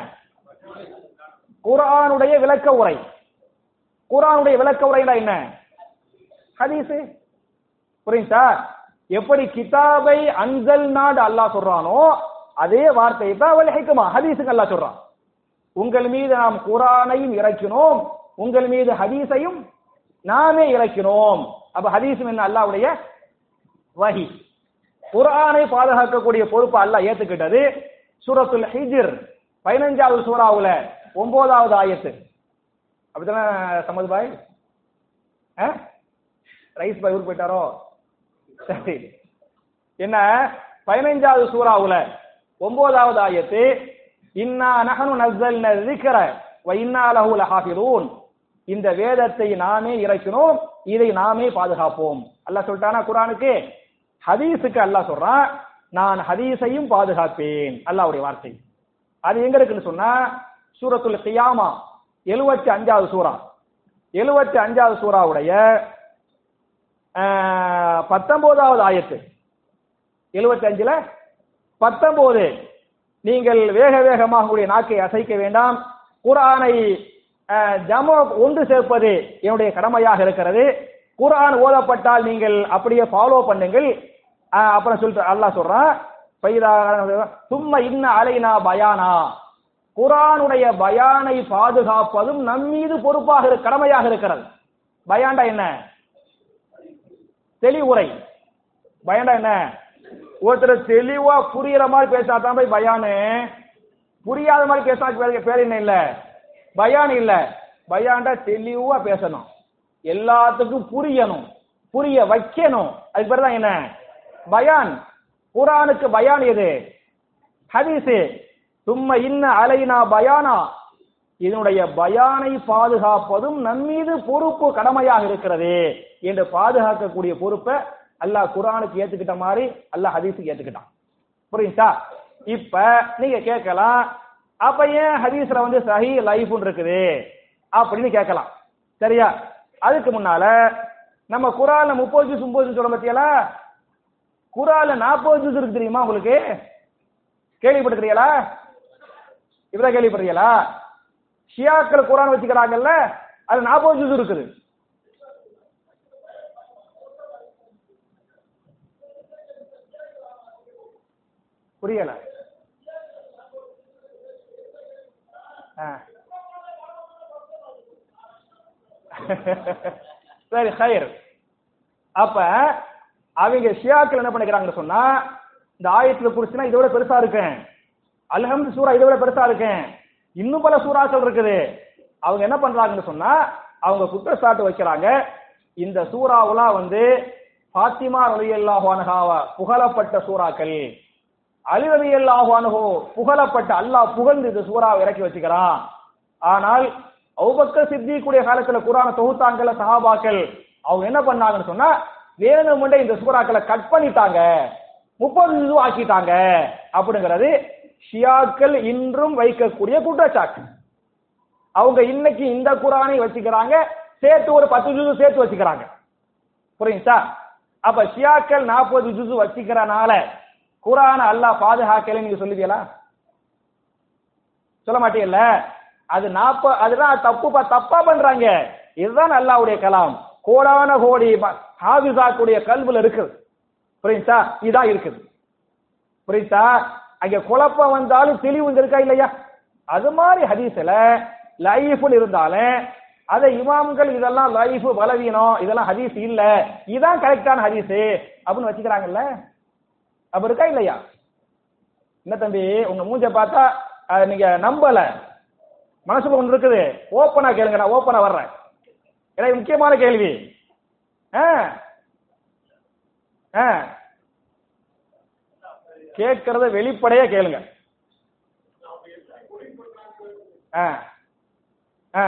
குர்ஆனுடைய விளக்க உரை குர்ஆனுடைய விளக்க உரைனா என்ன ஹதீஸ் புரியுதா எப்படி கிதாபை அன்சல் நாடு அல்லாஹ் சொல்றானோ அதே வார்த்தையை தான் வல் ஹிக்மா ஹதீஸுக்கு அல்லாஹ் சொல்றான் உங்கள் மீது நாம் குரானையும் இறக்கினோம் உங்கள் மீது ஹதீஸையும் நாமே இறக்கினோம் அப்ப ஹதீஸும் என்ன அல்லாஹ்வுடைய வஹி குர்ஆனை பாதுகாக்கக்கூடிய பொறுப்பு அல்லாஹ் ஏத்துக்கிட்டது சூரத்துல் ஹிஜ்ர் பதினஞ்சாவது சூறாவுல ஒன்பதாவது ஆயத்து அப்படித்தானே சமத் பாய் ஆ? ரைஸ் பாய் ஊர் போயிட்டாரோ சரி என்ன பதினைஞ்சாவது சூறாவுல ஒன்பதாவது ஆயத்து இன்னா நஹனு நஸ்ஸல்ன ذிக்ர வ இன்னா லஹு லஹாஃபிதூன் இந்த வேதத்தை நாமே இறக்கினோம் இதை நாமே பாதுகாப்போம் அல்லாஹ் சொல்லிட்டானா குர்ஆனுக்கு ஹதீஸுக்கு அல்லாஹ் சொல்றான் நான் ஹதீஸையும் பாதுகாப்பேன் அல்லாஹ்வுடைய வார்த்தை அது எங்க இருக்குன்னு சொன்னா சூரத்துல் கியாமா எழுவத்தி அஞ்சாவது சூரா எழுவத்தி அஞ்சாவது சூறாவுடைய ஆஹ், பத்தொன்பதாவது ஆயத்து எழுவத்தி அஞ்சுல பத்தொன்பது நீங்கள் வேக வேகமாக உடைய நாக்கை அசைக்க வேண்டாம் குர்ஆனை ஆஹ், ஜம ஒன்று சேர்ப்பது என்னுடைய கடமையாக இருக்கிறது குர்ஆன் ஓதப்பட்டால் நீங்கள் அப்படியே ஃபாலோ பண்ணுங்கள் ஆஹ், அப்புறம் சொல்லிட்டு அல்லாஹ் சொல்றான் பைதா சும்மா இன்ன அலைனா பயானா குர்ஆனுடைய பயானை பாதுகாப்பதும் நம் மீது பொறுப்பாக இரு- கடமையாக இருக்கிறது பயான்டா என்ன தெளிவுரை பயான்டா என்ன ஒருத்தர் தெளிவா புரியுற மாதிரி பேசினா தான் போய் பயானு புரியாத மாதிரி பேசினா பேர் பேர் என்ன இல்ல பயான் இல்ல பயான்டா தெளிவா பேசணும் எல்லாத்துக்கும் புரியணும் புரிய வைக்கணும் அதுக்கு பேர் தான் என்ன பயான் குரானுக்கு பயான் எது ஹதீஸ் சும்மா இன்ன அலைனா பயானா இதனுடைய பயானை பாதுகாப்பதும் நம்மீது பொறுப்பு கடமையாக இருக்கிறது என்று பாதுகாக்கக்கூடிய பொறுப்பை அல்லாஹ் குர்ஆனுக்கு ஏத்துக்கிட்ட மாதிரி அல்லாஹ் ஹதீஸுக்கு ஏத்துக்கிட்டான் புரியுதா இப்ப நீங்க கேட்கலாம் அப்ப ஏன் ஹதீஸ்ல வந்து சஹி லைஃப்னு இருக்குது அப்படின்னு கேட்கலாம் சரியா அதுக்கு முன்னால நம்ம குரான்ல முப்பது ஜூஸ் முப்பது ஜூஸ் சொல்ல பத்தியல குரான்ல நாற்பது ஜூஸ் இருக்கு தெரியுமா உங்களுக்கு கேள்விப்பட்டிருக்கிறீங்களா இப்பதான் கேள்விப்படுறீங்களா ஷியாக்கள் குரான் வச்சுக்கிறாங்கல்ல அது நாற்பது ஜூஸ் இருக்குது புரியல ஆ. சரி ஹைர் அப்ப அவங்க ஷியாக்கள் என்ன பண்ணிக்கிறாங்கன்னு சொன்னா இந்த ஆயத்துல குறிச்சுனா இதோட பெருசா இருக்கேன் அல்ஹம்து சூரா இதை விட பெருசா இருக்கேன் இன்னும் பல சூறாக்கள் இருக்குது அவங்க என்ன பண்றாங்கன்னு சொன்னா அவங்க குற்றச்சாட்டு வைக்கிறாங்க இந்த சூறாவெல்லாம் வந்து பாத்திமா ரலியல்லாஹு அன்ஹாவா புகழப்பட்ட சூறாக்கள் அலி ரலியல்லாஹு அன்ஹு புகழப்பட்ட அல்லாஹ் புகழ்ந்து இந்த சூறாவை இறக்கி வச்சுக்கிறான் ஆனால் அபூபக்கர் சித்திக்குடைய காலத்துல குரான தொகுத்தாங்கல்ல சஹாபாக்கள் அவங்க என்ன பண்ணாங்கன்னு சொன்னா வேணுமுண்டே இந்த சூறாக்களை கட் பண்ணிட்டாங்க முப்பது இது ஆக்கிட்டாங்க அப்படிங்கிறது ஷியாக்கள் இன்றும் வைக்கக்கூடிய குற்றச்சாட்டு அவங்க இன்னைக்கு இந்த குரானை வச்சுக்கிறாங்க சேர்த்து ஒரு பத்து ஜூது சேர்த்து வச்சுக்கிறாங்க புரியுதா அப்ப ஷியாக்கள் நாற்பது ஜுசு வச்சுக்கிறனால குரான அல்லாஹ் பாதுகாக்கல நீங்க சொல்லுவீங்களா சொல்ல மாட்டீங்கல்ல அது நாப்ப அதுதான் தப்பு ப- தப்பா பண்றாங்க இதுதான் அல்லாஹ்வுடைய கலாம் கோடான கோடி ம- ஹாஃபிஸாக்குடைய கல்வில இருக்குது புரியுதா இதான் இருக்குது புரியுதா அங்க குழப்பம் வந்தாலும் தெளிவு இங்க இருக்கா இல்லையா அது மாதிரி ஹதீஸ்ல லைஃப்னு இருந்தாலும் அதை இமாம்கள் இதெல்லாம் லைஃப் பலவீனம் இதெல்லாம் ஹதீஸ் இல்ல இதான் கரெக்டான ஹதீஸ் அப்படின்னு வச்சுக்கிறாங்கல்ல அப்ப இருக்கா இல்லையா என்ன தம்பி உங்க மூஞ்ச பார்த்தா அஹ், நீங்க நம்பல மனசுக்கு ஒன்று இருக்குது ஓப்பனா கேளுங்க நான் ஓப்பனா வர்றேன் ஏன்னா இது முக்கியமான கேள்வி ஆ ஆ கேட்கறத வெளிப்படையா கேளுங்க ஆ ஆ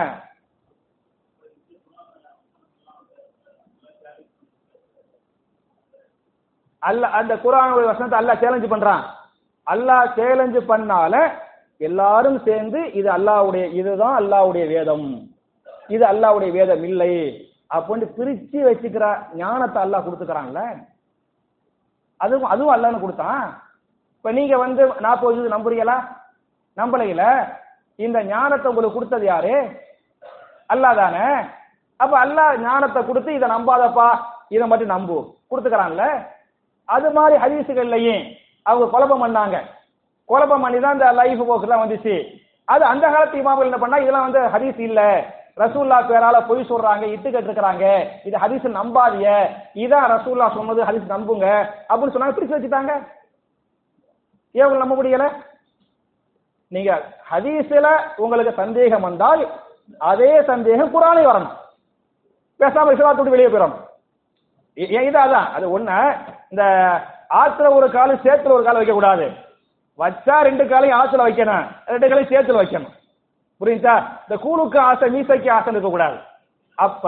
அல்ல அந்த குரானுடைய வசனத்தை அல்லாஹ் சேலஞ்ச் பண்றான் அல்லாஹ் சேலஞ்ச் பண்ணால எல்லாரும் சேர்ந்து இது அல்லாஹ்வுடைய இதுதான் அல்லாஹ்வுடைய வேதம் இது அல்லாஹ்வுடைய வேதம் இல்லை அப்படின்னு பிரிச்சு வச்சுக்கிற ஞானத்தை அல்லாஹ் கொடுத்துக்கிறான்ல அதுவும் அதுவும் அல்லாஹ்னு கொடுத்தான் இப்ப நீங்க வந்து நாற்பது இது நம்புறீங்களா நம்பலையில இந்த ஞானத்தை உங்களுக்கு கொடுத்தது யாரு அல்லாஹ் தானே அப்ப அல்லாஹ் ஞானத்தை கொடுத்து இதை நம்பாதப்பா இதை மட்டும் நம்பு கொடுத்துக்கறான்ல அது மாதிரி ஹதீஸுகள்லையும் அவங்க குழப்பம் பண்ணாங்க குழப்பம் பண்ணி தான் இந்த லைஃப் போக்குலாம் வந்துச்சு அது அந்த காலத்து இமாம்கள் என்ன பண்ணா இதெல்லாம் வந்து ஹதீஸ் இல்ல ரசூல்லா பேரால பொய் சொல்றாங்க இட்டு கட்டிருக்கிறாங்க இது ஹதீஸ் நம்பாதீங்க இதான் ரசூல்லா சொன்னது ஹதீஸ் நம்புங்க அப்படின்னு சொன்னாங்க பிரிச்சு வச்சுட்டாங்க ஏன் உங்களுக்கு நம்ப முடியல நீங்க ஹதீஸ்ல உங்களுக்கு சந்தேகம் வந்தால் அதே சந்தேகம் குரானை வரணும் பேசாம இஸ்லாத்தை விட்டு வெளியே போயிடணும் இ- இ- இது அதான் அது ஒண்ணு இந்த ஆத்துல ஒரு காலம் சேத்துல ஒரு காலம் வைக்க கூடாது வச்சா ரெண்டு காலையும் ஆத்துல வைக்கணும் ரெண்டு காலையும் சேத்துல வைக்கணும் புரியுதா இந்த கூழுக்கு ஆசை மீசைக்கு ஆசை இருக்க கூடாது அப்ப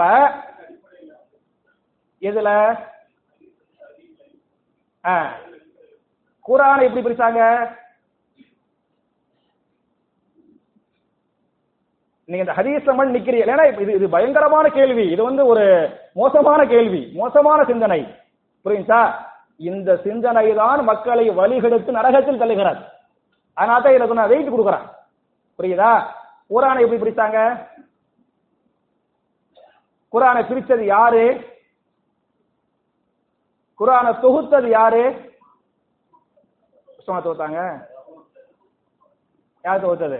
இதுல ஆ, குரானை எப்படி பிரிச்சாங்க நீங்க இந்த ஹதீஸ்ல மட்டும் நிக்கிறீங்க ஏன்னா இது இது பயங்கரமான கேள்வி இது வந்து ஒரு மோசமான கேள்வி மோசமான சிந்தனை புரியுதா இந்த சிந்தனை தான் மக்களை வழிகெடுத்து நரகத்தில் தள்ளுகிறது அதனால தான் எனக்கு நான் வெயிட் கொடுக்குறேன் புரியுதா குரானை எப்படி பிரிச்சாங்க குரானை பிரிச்சது யாரு குரானை தொகுத்தது யாரு சும்மா தொகுத்தாங்க யார் தொகுத்தது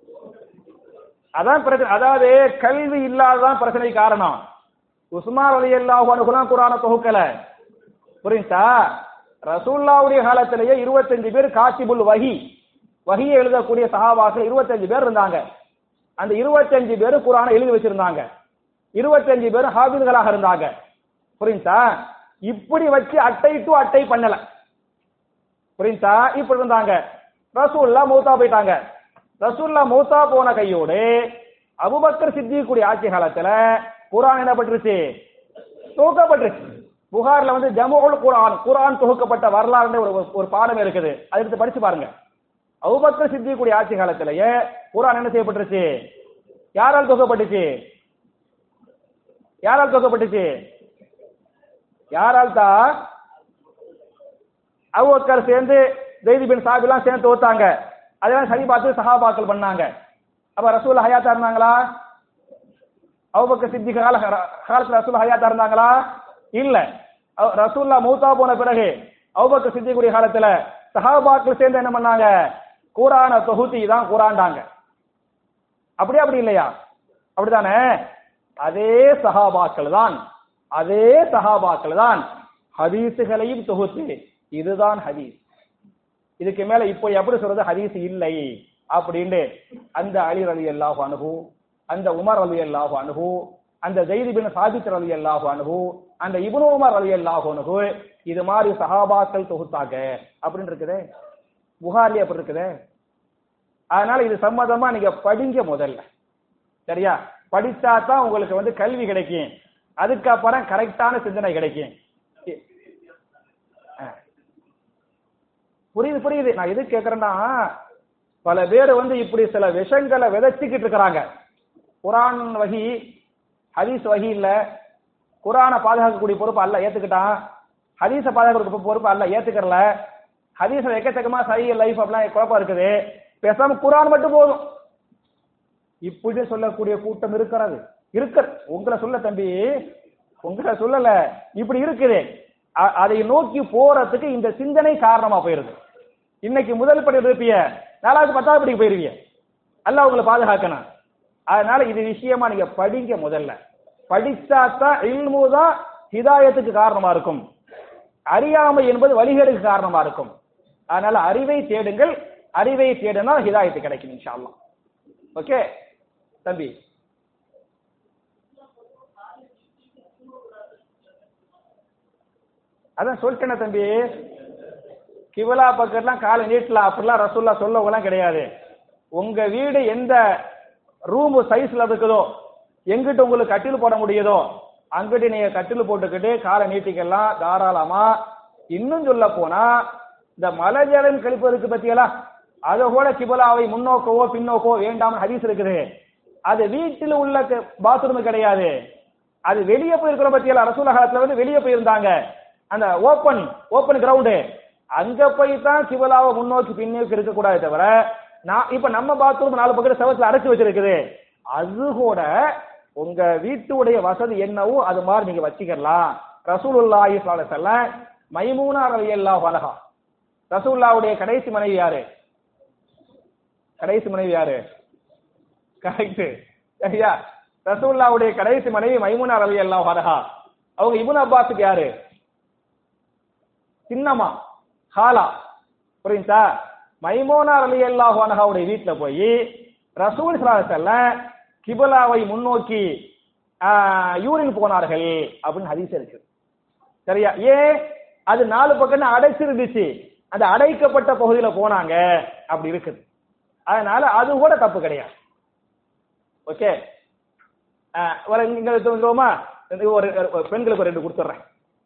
அதான் பிரச்சனை அதாவது கல்வி இல்லாததான் பிரச்சனை காரணம் உஸ்மான் அலி அல்லாஹ் குரான தொகுக்கல புரியுதா ரசூல்லாவுடைய காலத்திலேயே இருபத்தஞ்சு பேர் காசிபுல் வஹி வஹியை எழுதக்கூடிய சஹாபாக்கள் இருபத்தஞ்சு பேர் இருந்தாங்க அந்த இருபத்தஞ்சு பேர் குரானை எழுதி வச்சிருந்தாங்க இருபத்தஞ்சு பேர் ஹாபில்களாக இருந்தாங்க புரியுதா இப்படி வச்சு அட்டை டு அட்டை பண்ணல புரியுதா இப்படி இருந்தாங்க ரசூல்லா மௌத்தா போயிட்டாங்க ரசூல்லா மௌத்தா போன கையோடு அபுபக்கர் சித்திக்குடைய ஆட்சி காலத்துல குரான் என்ன பட்டுருச்சு தொகுக்கப்பட்டுருச்சு புகார்ல வந்து ஜமுல் குரான் குரான் தொகுக்கப்பட்ட வரலாறு ஒரு ஒரு பாடம் இருக்குது அதை எடுத்து படிச்சு பாருங்க அபுபக்கர் சித்திக்குடைய ஆட்சி காலத்திலேயே குரான் என்ன செய்யப்பட்டுருச்சு யாரால் தொகுக்கப்பட்டுச்சு யாரால் தொகுக்கப்பட்டுச்சு யாரால் தான் அபுபக்கர் சேர்ந்து ஜெய்தி பின் சாபிலாம் சேர்ந்து தொகுத்தாங்க அதெல்லாம் சரி பார்த்து சஹாபாக்கள் பண்ணாங்க அப்ப ரசூல் ஹயாத்தா இருந்தாங்களா அபுபக்கர் சித்தி கால காலத்துல ரசூல் ஹயாத்தா இருந்தாங்களா இல்ல அவ- ரசூல்லா மூத்தா போன பிறகு அபுபக்கர் சித்திக்குரிய காலத்துல சஹாபாக்கள் சேர்ந்து என்ன பண்ணாங்க குரான தொகுத்தி தான் குரான்டாங்க அப்படியே அப்படி இல்லையா அப்படிதானே அதே சஹாபாக்கள் தான் அதே சஹாபாக்கள் தான் ஹதீஸுகளையும் தொகுத்து இதுதான் ஹதீஸ் இதுக்கு மேல இப்போ எப்படி சொல்றது ஹதீஸ் இல்லை அப்படின்னு அந்த அலி ரலி அல்லாஹு அனுகு அந்த உமர் ரலி அல்லாஹு அனுகு அந்த ஜெயிது பின் சாபித் ரலி அல்லாஹு அனுகு அந்த இப்னு உமர் ரலி அல்லாஹு அனுகு இது மாதிரி சஹாபாக்கள் தொகுத்தாங்க அப்படின்னு இருக்குதே புகார்லயே அப்படி இருக்குதே அதனால இது சம்மதமா நீங்க படிங்க முதல்ல சரியா படிச்சா தான் உங்களுக்கு வந்து கல்வி கிடைக்கும் அதுக்கப்புறம் கரெக்டான சிந்தனை கிடைக்கும் ஆ. புரியுது புரியுது நான் எது கேக்குறேன்னா பல பேர் வந்து இப்படி சில விஷங்களை விதைச்சுக்கிட்டு இருக்கிறாங்க குரான் வகி ஹதீஸ் வகி இல்ல குரானை பாதுகாக்கக்கூடிய பொறுப்பு அல்ல ஏத்துக்கிட்டான் ஹதீஸ பாதுகாப்பு பொறுப்பு அல்ல ஏத்துக்கறல ஹதீஸ்ல எக்கச்சக்கமா சை லைஃப் அப்படிலாம் குழப்பம் இருக்குது பேசாம குரான் மட்டும் போதும் இப்படி சொல்லக்கூடிய கூட்டம் இருக்கிறது இருக்க உங்களை சொல்ல தம்பி உங்களை சொல்லல இப்படி இருக்குது அ- அதை நோக்கி போறதுக்கு இந்த சிந்தனை காரணமா போயிருது இன்னைக்கு முதல் படி இருப்பிய நாலாவது பத்தாவது படிக்கு போயிருவீங்க அல்லாஹ் உங்களை பாதுகாக்கணும் அதனால இது விஷயமா நீங்க படிங்க முதல்ல படிச்சாதான் இல்மு தான் ஹிதாயத்துக்கு காரணமா இருக்கும் அறியாமை என்பது வழிகேடுக்கு காரணமா இருக்கும் அதனால அறிவை தேடுங்கள் அறிவை தேடினா ஹிதாயத்து கிடைக்கும் இன்ஷா அல்லாஹ் ஓகே தம்பி அதான் சொல்லிட்டேனே தம்பி கிவலா பக்கத்துலாம் காலை நீட்டலாம் அப்படிலாம் ரசூல்லா சொல்லவெல்லாம் கிடையாது உங்க வீடு எந்த ரூம் சைஸ்ல இருக்குதோ எங்கிட்ட உங்களுக்கு கட்டில் போட முடியுதோ அங்கிட்டு நீங்க கட்டில் போட்டுக்கிட்டு காலை நீட்டிக்கலாம் தாராளமா இன்னும் சொல்ல போனா இந்த மலை ஜலம் கழிப்பதற்கு பத்தியெல்லாம் அதை கூட கிபலாவை முன்னோக்கவோ பின்னோக்கோ வேண்டாம் ஹதீஸ் இருக்குது அது வீட்டில் உள்ள பாத்ரூம் கிடையாது அது வெளியே போயிருக்கிற பத்தியெல்லாம் ரசூல் காலத்துல வந்து வெளியே போயிருந்தாங்க அந்த ஓப்பன் ஓப்பன் கிரவுண்டு அங்க போய் தான் கிபலாவை முன்னோக்கி பின்னோக்கி இருக்க கூடாது தவிர நான் இப்ப நம்ம பாத்ரூம் நாலு பக்கத்துல செவத்துல அடைச்சு வச்சிருக்குது அது கூட உங்க வீட்டுடைய வசதி என்னவோ அது மாதிரி நீங்க வச்சுக்கலாம் ரசூலுல்லாஹி ஸல்லல்லாஹு அலைஹி வஸல்லம் மைமூனா ரலியல்லாஹு அன்ஹா ரசூலுல்லாஹ்வுடைய கடைசி மனைவி யாரு கடைசி மனைவி யாரு கரெக்ட் சரியா ரசூலுல்லாஹ்வுடைய கடைசி மனைவி மைமூனா ரலியல்லாஹு அன்ஹா அவங்க இப்னு அப்பாஸுக்கு யாரு சின்னம்மா ஹாலா புரியுதா மைமோனா அலி அல்லாஹு அனஹாவுடைய வீட்டுல போய் ரசூல் ஸல்லல்லாஹு அலைஹி வஸல்லம் கிபலாவை முன்னோக்கி யூரின் போனார்கள் அப்படின்னு ஹதீஸ் இருக்கு சரியா ஏன் அது நாலு பக்கம் அடைச்சிருந்துச்சு அந்த அடைக்கப்பட்ட பகுதியில போனாங்க அப்படி இருக்குது அதனால அது கூட தப்பு கிடையாது ஓகே வர இங்க சொல்லுவோமா ஒரு ஒரு பெண்களுக்கு ஒரு ரெண்டு கொடுத்துட்றேன்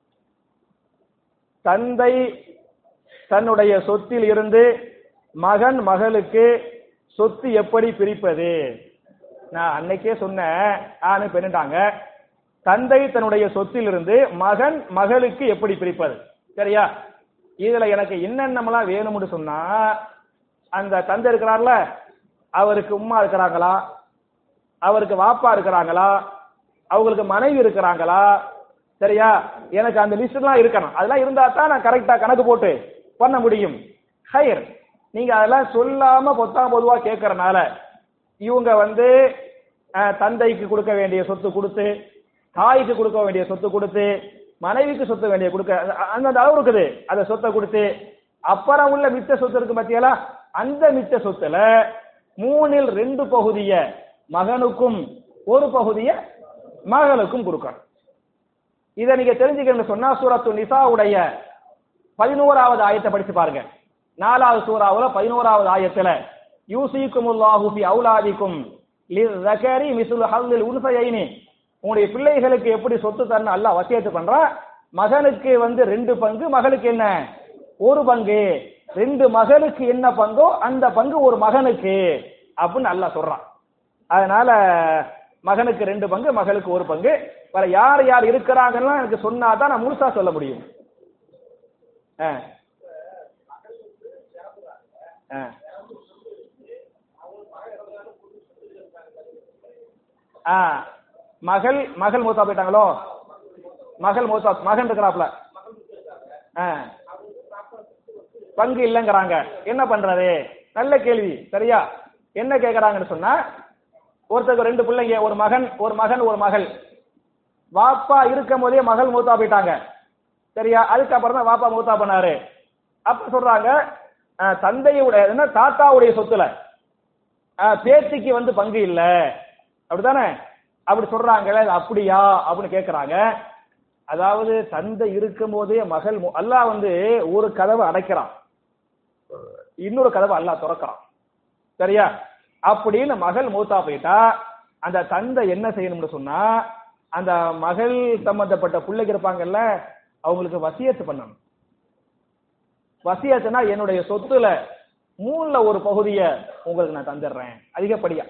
தந்தை தன்னுடைய சொத்தில் இருந்து மகன் மகளுக்கு சொத்து எப்படி பிரிப்பது நான் அன்னைக்கே சொன்னேன் ஆனு பெண்ணுட்டாங்க தந்தை தன்னுடைய சொத்திலிருந்து மகன் மகளுக்கு எப்படி பிரிப்பது சரியா இதுல எனக்கு என்னென்னலாம் வேணும்னு சொன்னா அந்த தந்தை இருக்கிறார்ல அவருக்கு உம்மா இருக்கிறாங்களா அவருக்கு வாப்பா இருக்கிறாங்களா அவங்களுக்கு மனைவி இருக்கிறாங்களா சரியா எனக்கு அந்த லிஸ்ட் எல்லாம் இருக்கணும் அதெல்லாம் இருந்தா தான் நான் கரெக்டா கணக்கு போட்டு பண்ண முடியும் ஹையர் நீங்க அதெல்லாம் சொல்லாம பொத்தாம் பொதுவா கேட்கறனால இவங்க வந்து அஹ், தந்தைக்கு கொடுக்க வேண்டிய சொத்து கொடுத்து தாய்க்கு கொடுக்க வேண்டிய சொத்து கொடுத்து மனைவிக்கு சொத்து வேண்டிய கொடுக்க அ- அந்தந்த அளவு இருக்குது அந்த சொத்தை கொடுத்து அப்புறம் உள்ள மிச்ச சொத்து இருக்கு பத்தியலா அந்த மிச்ச சொத்துல மூணில் ரெண்டு பகுதிய மகனுக்கும் ஒரு பகுதிய மகளுக்கும் கொடுக்கணும் இதை நீங்க தெரிஞ்சுக்கணும்னு சொன்னா சூரத்து நிசாவுடைய பதினோராவது ஆயத்தை படிச்சு பாருங்க நாலாவது சூறாவுல பதினோராவது ஆயத்துல யூசிக்குமுல்லாஹு ஃபி அவுலாதிக்கும் லிஸ்ஸகரி மிஸ்லு ஹல்லில் உன்சையைனி உங்களுடைய பிள்ளைகளுக்கு எப்படி சொத்து தரணும் அல்லாஹ் வசியத்து பண்றா மகனுக்கு வந்து ரெண்டு பங்கு மகளுக்கு என்ன ஒரு பங்கு ரெண்டு மகளுக்கு என்ன பங்கோ அந்த பங்கு ஒரு மகனுக்கு அப்படின்னு அல்லாஹ் சொல்றான் அதனால மகனுக்கு ரெண்டு பங்கு மகளுக்கு ஒரு பங்கு வேற யார் யார் இருக்கிறாங்கன்னா எனக்கு சொன்னா தான் நான் முழுசா சொல்ல முடியும் ஆ. ஆ. ஆ மகள் மகள் மூத்தா போயிட்டாங்களோ மகள் மூத்தா மகன் இருக்கிறாப்ல ஆ பங்கு இல்லைங்கிறாங்க என்ன பண்றது நல்ல கேள்வி சரியா என்ன கேக்குறாங்கன்னு சொன்னா ஒருத்தருக்கு ரெண்டு பிள்ளைங்க ஒரு மகன் ஒரு மகன் ஒரு மகள் வாப்பா இருக்கும் போதே மகள் மூத்தா போயிட்டாங்க சரியா அதுக்கப்புறம் தான் வாப்பா மூத்தா பண்ணாரு அப்ப சொல்றாங்க அஹ், தந்தையுடைய என்ன தாத்தாவுடைய சொத்துல அஹ், பேத்திக்கு வந்து பங்கு இல்ல அப்படிதானே அப்படி சொல்றாங்களே அது அப்படியா அப்படின்னு கேக்குறாங்க அதாவது தந்தை இருக்கும் போதே மகள் மு- அல்லாஹ் வந்து ஒரு கதவை அடைக்கிறான் இன்னொரு கதவை அல்லாஹ் திறக்கிறான் சரியா அப்படின்னு மகள் மூத்தா போயிட்டா அந்த தந்தை என்ன செய்யணும்னு சொன்னா அந்த மகள் சம்பந்தப்பட்ட பிள்ளைங்க இருப்பாங்கல்ல அவங்களுக்கு வசியத்து பண்ணணும் வசியத்துனா என்னுடைய சொத்துல மூணுல ஒரு பகுதியை உங்களுக்கு நான் தந்துடுறேன் அதிகப்படியா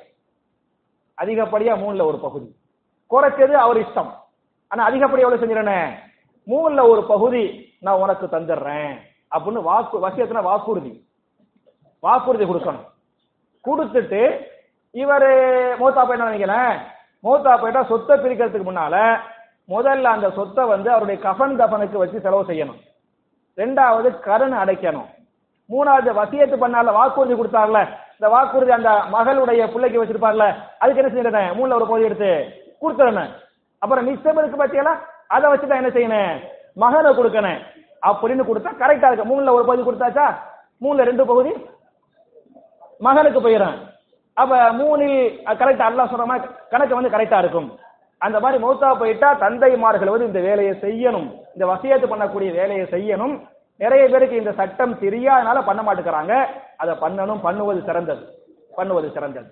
அதிகப்படியா மூணுல ஒரு பகுதி குறைச்சது அவர் இஷ்டம் ஆனா அதிகப்படியா எவ்வளவு செஞ்சிடனே மூணுல ஒரு பகுதி நான் உனக்கு தந்துடுறேன் அப்படின்னு வாக்கு வசியத்துல வாக்குறுதி வாக்குறுதி கொடுக்கணும் கொடுத்துட்டு இவரு மூத்தா போயிட்டா நினைக்கிறேன் மூத்தா போயிட்டா சொத்தை பிரிக்கிறதுக்கு முன்னால முதல்ல அந்த சொத்தை வந்து அவருடைய கஃன் தஃபனுக்கு வச்சு செலவு செய்யணும் ரெண்டாவது கடன் அடைக்கணும் மூணாவது வசியத்து பண்ணால வாக்குறுதி கொடுத்தார்ல இந்த வாக்குறுதி அந்த மகளுடைய பிள்ளைக்கு வச்சிருப்பார்ல அதுக்கு என்ன செய்யறேன் மூணுல ஒரு பகுதி எடுத்து கொடுத்துறேன் அப்புறம் மிச்சம் இருக்கு பத்தியெல்லாம் அதை வச்சு தான் என்ன செய்யணும் மகனை கொடுக்கணும் அப்படின்னு கொடுத்தா கரெக்டா இருக்கு மூணுல ஒரு பகுதி கொடுத்தாச்சா மூணுல ரெண்டு பகுதி மகனுக்கு போயிடும் அப்ப மூணில் கரெக்டா அல்லாஹ் சொல்ற மாதிரி கணக்கு வந்து கரெக்டா இருக்கும் அந்த மாதிரி மௌத்தா போயிட்டா தந்தைமார்கள் வந்து இந்த வேலையை செய்யணும் இந்த வசியத்து பண்ணக்கூடிய வேலையை செய்யணும் நிறைய பேருக்கு இந்த சட்டம் தெரியாதனால பண்ண மாட்டேங்கிறாங்க அதை பண்ணணும் பண்ணுவது சிறந்தது பண்ணுவது சிறந்தது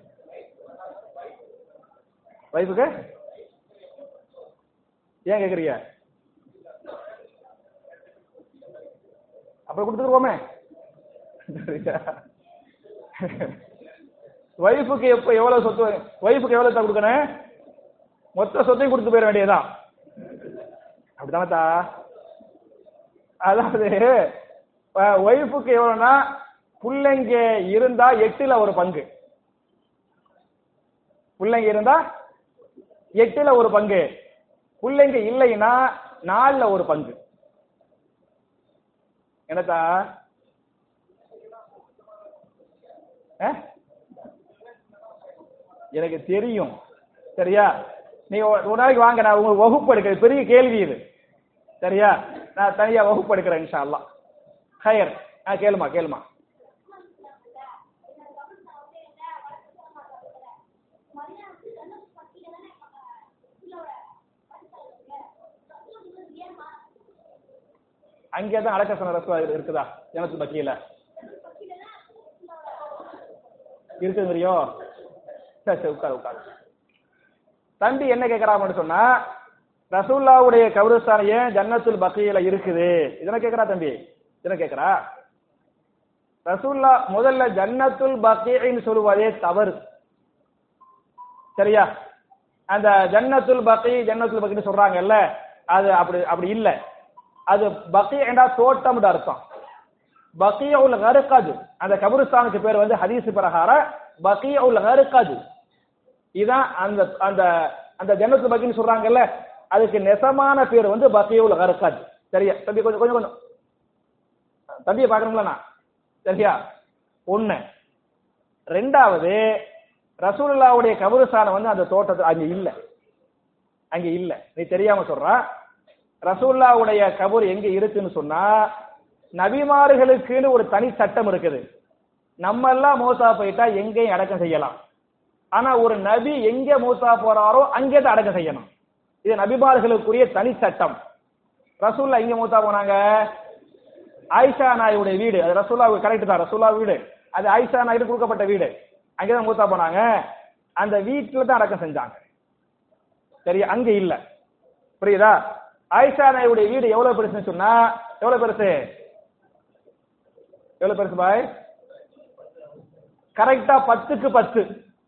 வைஃபுக்கு ஏன் கேக்குறீங்க அப்ப கொடுத்துருவோமே வைஃபுக்கு எப்ப எவ்வளவு சொத்து வைஃபுக்கு எவ்வளவு தான் கொடுக்கணும் மொத்த சொத்தையும் கொடுத்து போயிட வேண்டியதுதான் அப்படிதானத்தா அதாவது ஒய்ஃபுக்கு எவ்வளவுனா பிள்ளைங்க இருந்தா எட்டுல ஒரு பங்கு பிள்ளைங்க இருந்தா எட்டுல ஒரு பங்கு பிள்ளைங்க இல்லைன்னா நாலுல ஒரு பங்கு என்னத்தா அஹ்? எனக்கு தெரியும் சரியா நீங்க ஒரு ஒரு நாளைக்கு வாங்க நான் உங்களுக்கு வகுப்பு எடுக்கிறேன் பெரிய கேள்வி இது சரியா நான் தனியா வகுப்பு எடுக்கிறேன் இன்ஷா அல்லாஹ் ஹயர் ஆ கேளுமா கேளுமா அங்கே தான் அடக்க சொன்ன ரசம் இருக்குதா எனக்கு பக்கியில இருக்குது தெரியும் சரி சரி உட்காரு உட்காரு தம்பி என்ன கேட்கறான்னு சொன்னா ரசூல்லாவுடைய கபிரஸ்தானம் ஏன் ஜன்னத்துல் பக்கியில இருக்குது இதென்ன கேட்கறா தம்பி இதென்ன கேட்கறா ரசூல்லா முதல்ல ஜன்னத்துல் பக்கின்னு சொல்லுவதே தவறு சரியா அந்த ஜன்னத்துல் பக்கி ஜன்னத்துல் பக்கின்னு சொல்றாங்கல்ல அது அப்படி அப்படி இல்ல அது பக்கி என்றா தோட்டம் அர்த்தம் பக்கியுல் கருக்காது அந்த கபிரஸ்தானுக்கு பேர் வந்து ஹதீஸ் பிரகாரம் பக்கியுல் கருக்காது இதான் அந்த அந்த அந்த ஜன்னத்து பக்கின்னு சொல்றாங்கல்ல அதுக்கு நெசமான பேர் வந்து பக்கியுல் கருக்காது சரியா தம்பி கொஞ்சம் கொஞ்சம் கொஞ்சம் தம்பியை பார்க்கணுங்களா நான் சரியா ஒண்ணு ரெண்டாவது ரசூலுல்லாவுடைய கபருஸ்தானம் வந்து அந்த தோட்டத்து அங்க இல்ல அங்க இல்ல நீ தெரியாம சொல்றா ரசூல்லாவுடைய கபர் எங்க இருக்குன்னு சொன்னா நபிமார்களுக்குன்னு ஒரு தனி சட்டம் இருக்குது நம்ம எல்லாம் மோசா போயிட்டா எங்கேயும் அடக்கம் செய்யலாம் ஆனா ஒரு நபி எங்க மூத்தா போறாரோ அங்கே தான் அடக்கம் செய்யணும் இது நபிமார்களுக்குரிய தனி சட்டம் ரசூல்லா எங்க மூத்தா போனாங்க ஆயிஷா நாயுடைய வீடு அது ரசூல்லா கரெக்ட் தான் ரசூல்லா வீடு அது ஆயிஷா நாயுடு கொடுக்கப்பட்ட வீடு அங்கதான் மூத்தா போனாங்க அந்த வீட்டுல தான் அடக்கம் செஞ்சாங்க சரியா அங்க இல்ல புரியுதா ஆயிஷா நாயுடைய வீடு எவ்வளவு பெருசுன்னு சொன்னா எவ்வளவு பெருசு எவ்வளவு பெருசு பாய் கரெக்டா பத்துக்கு பத்து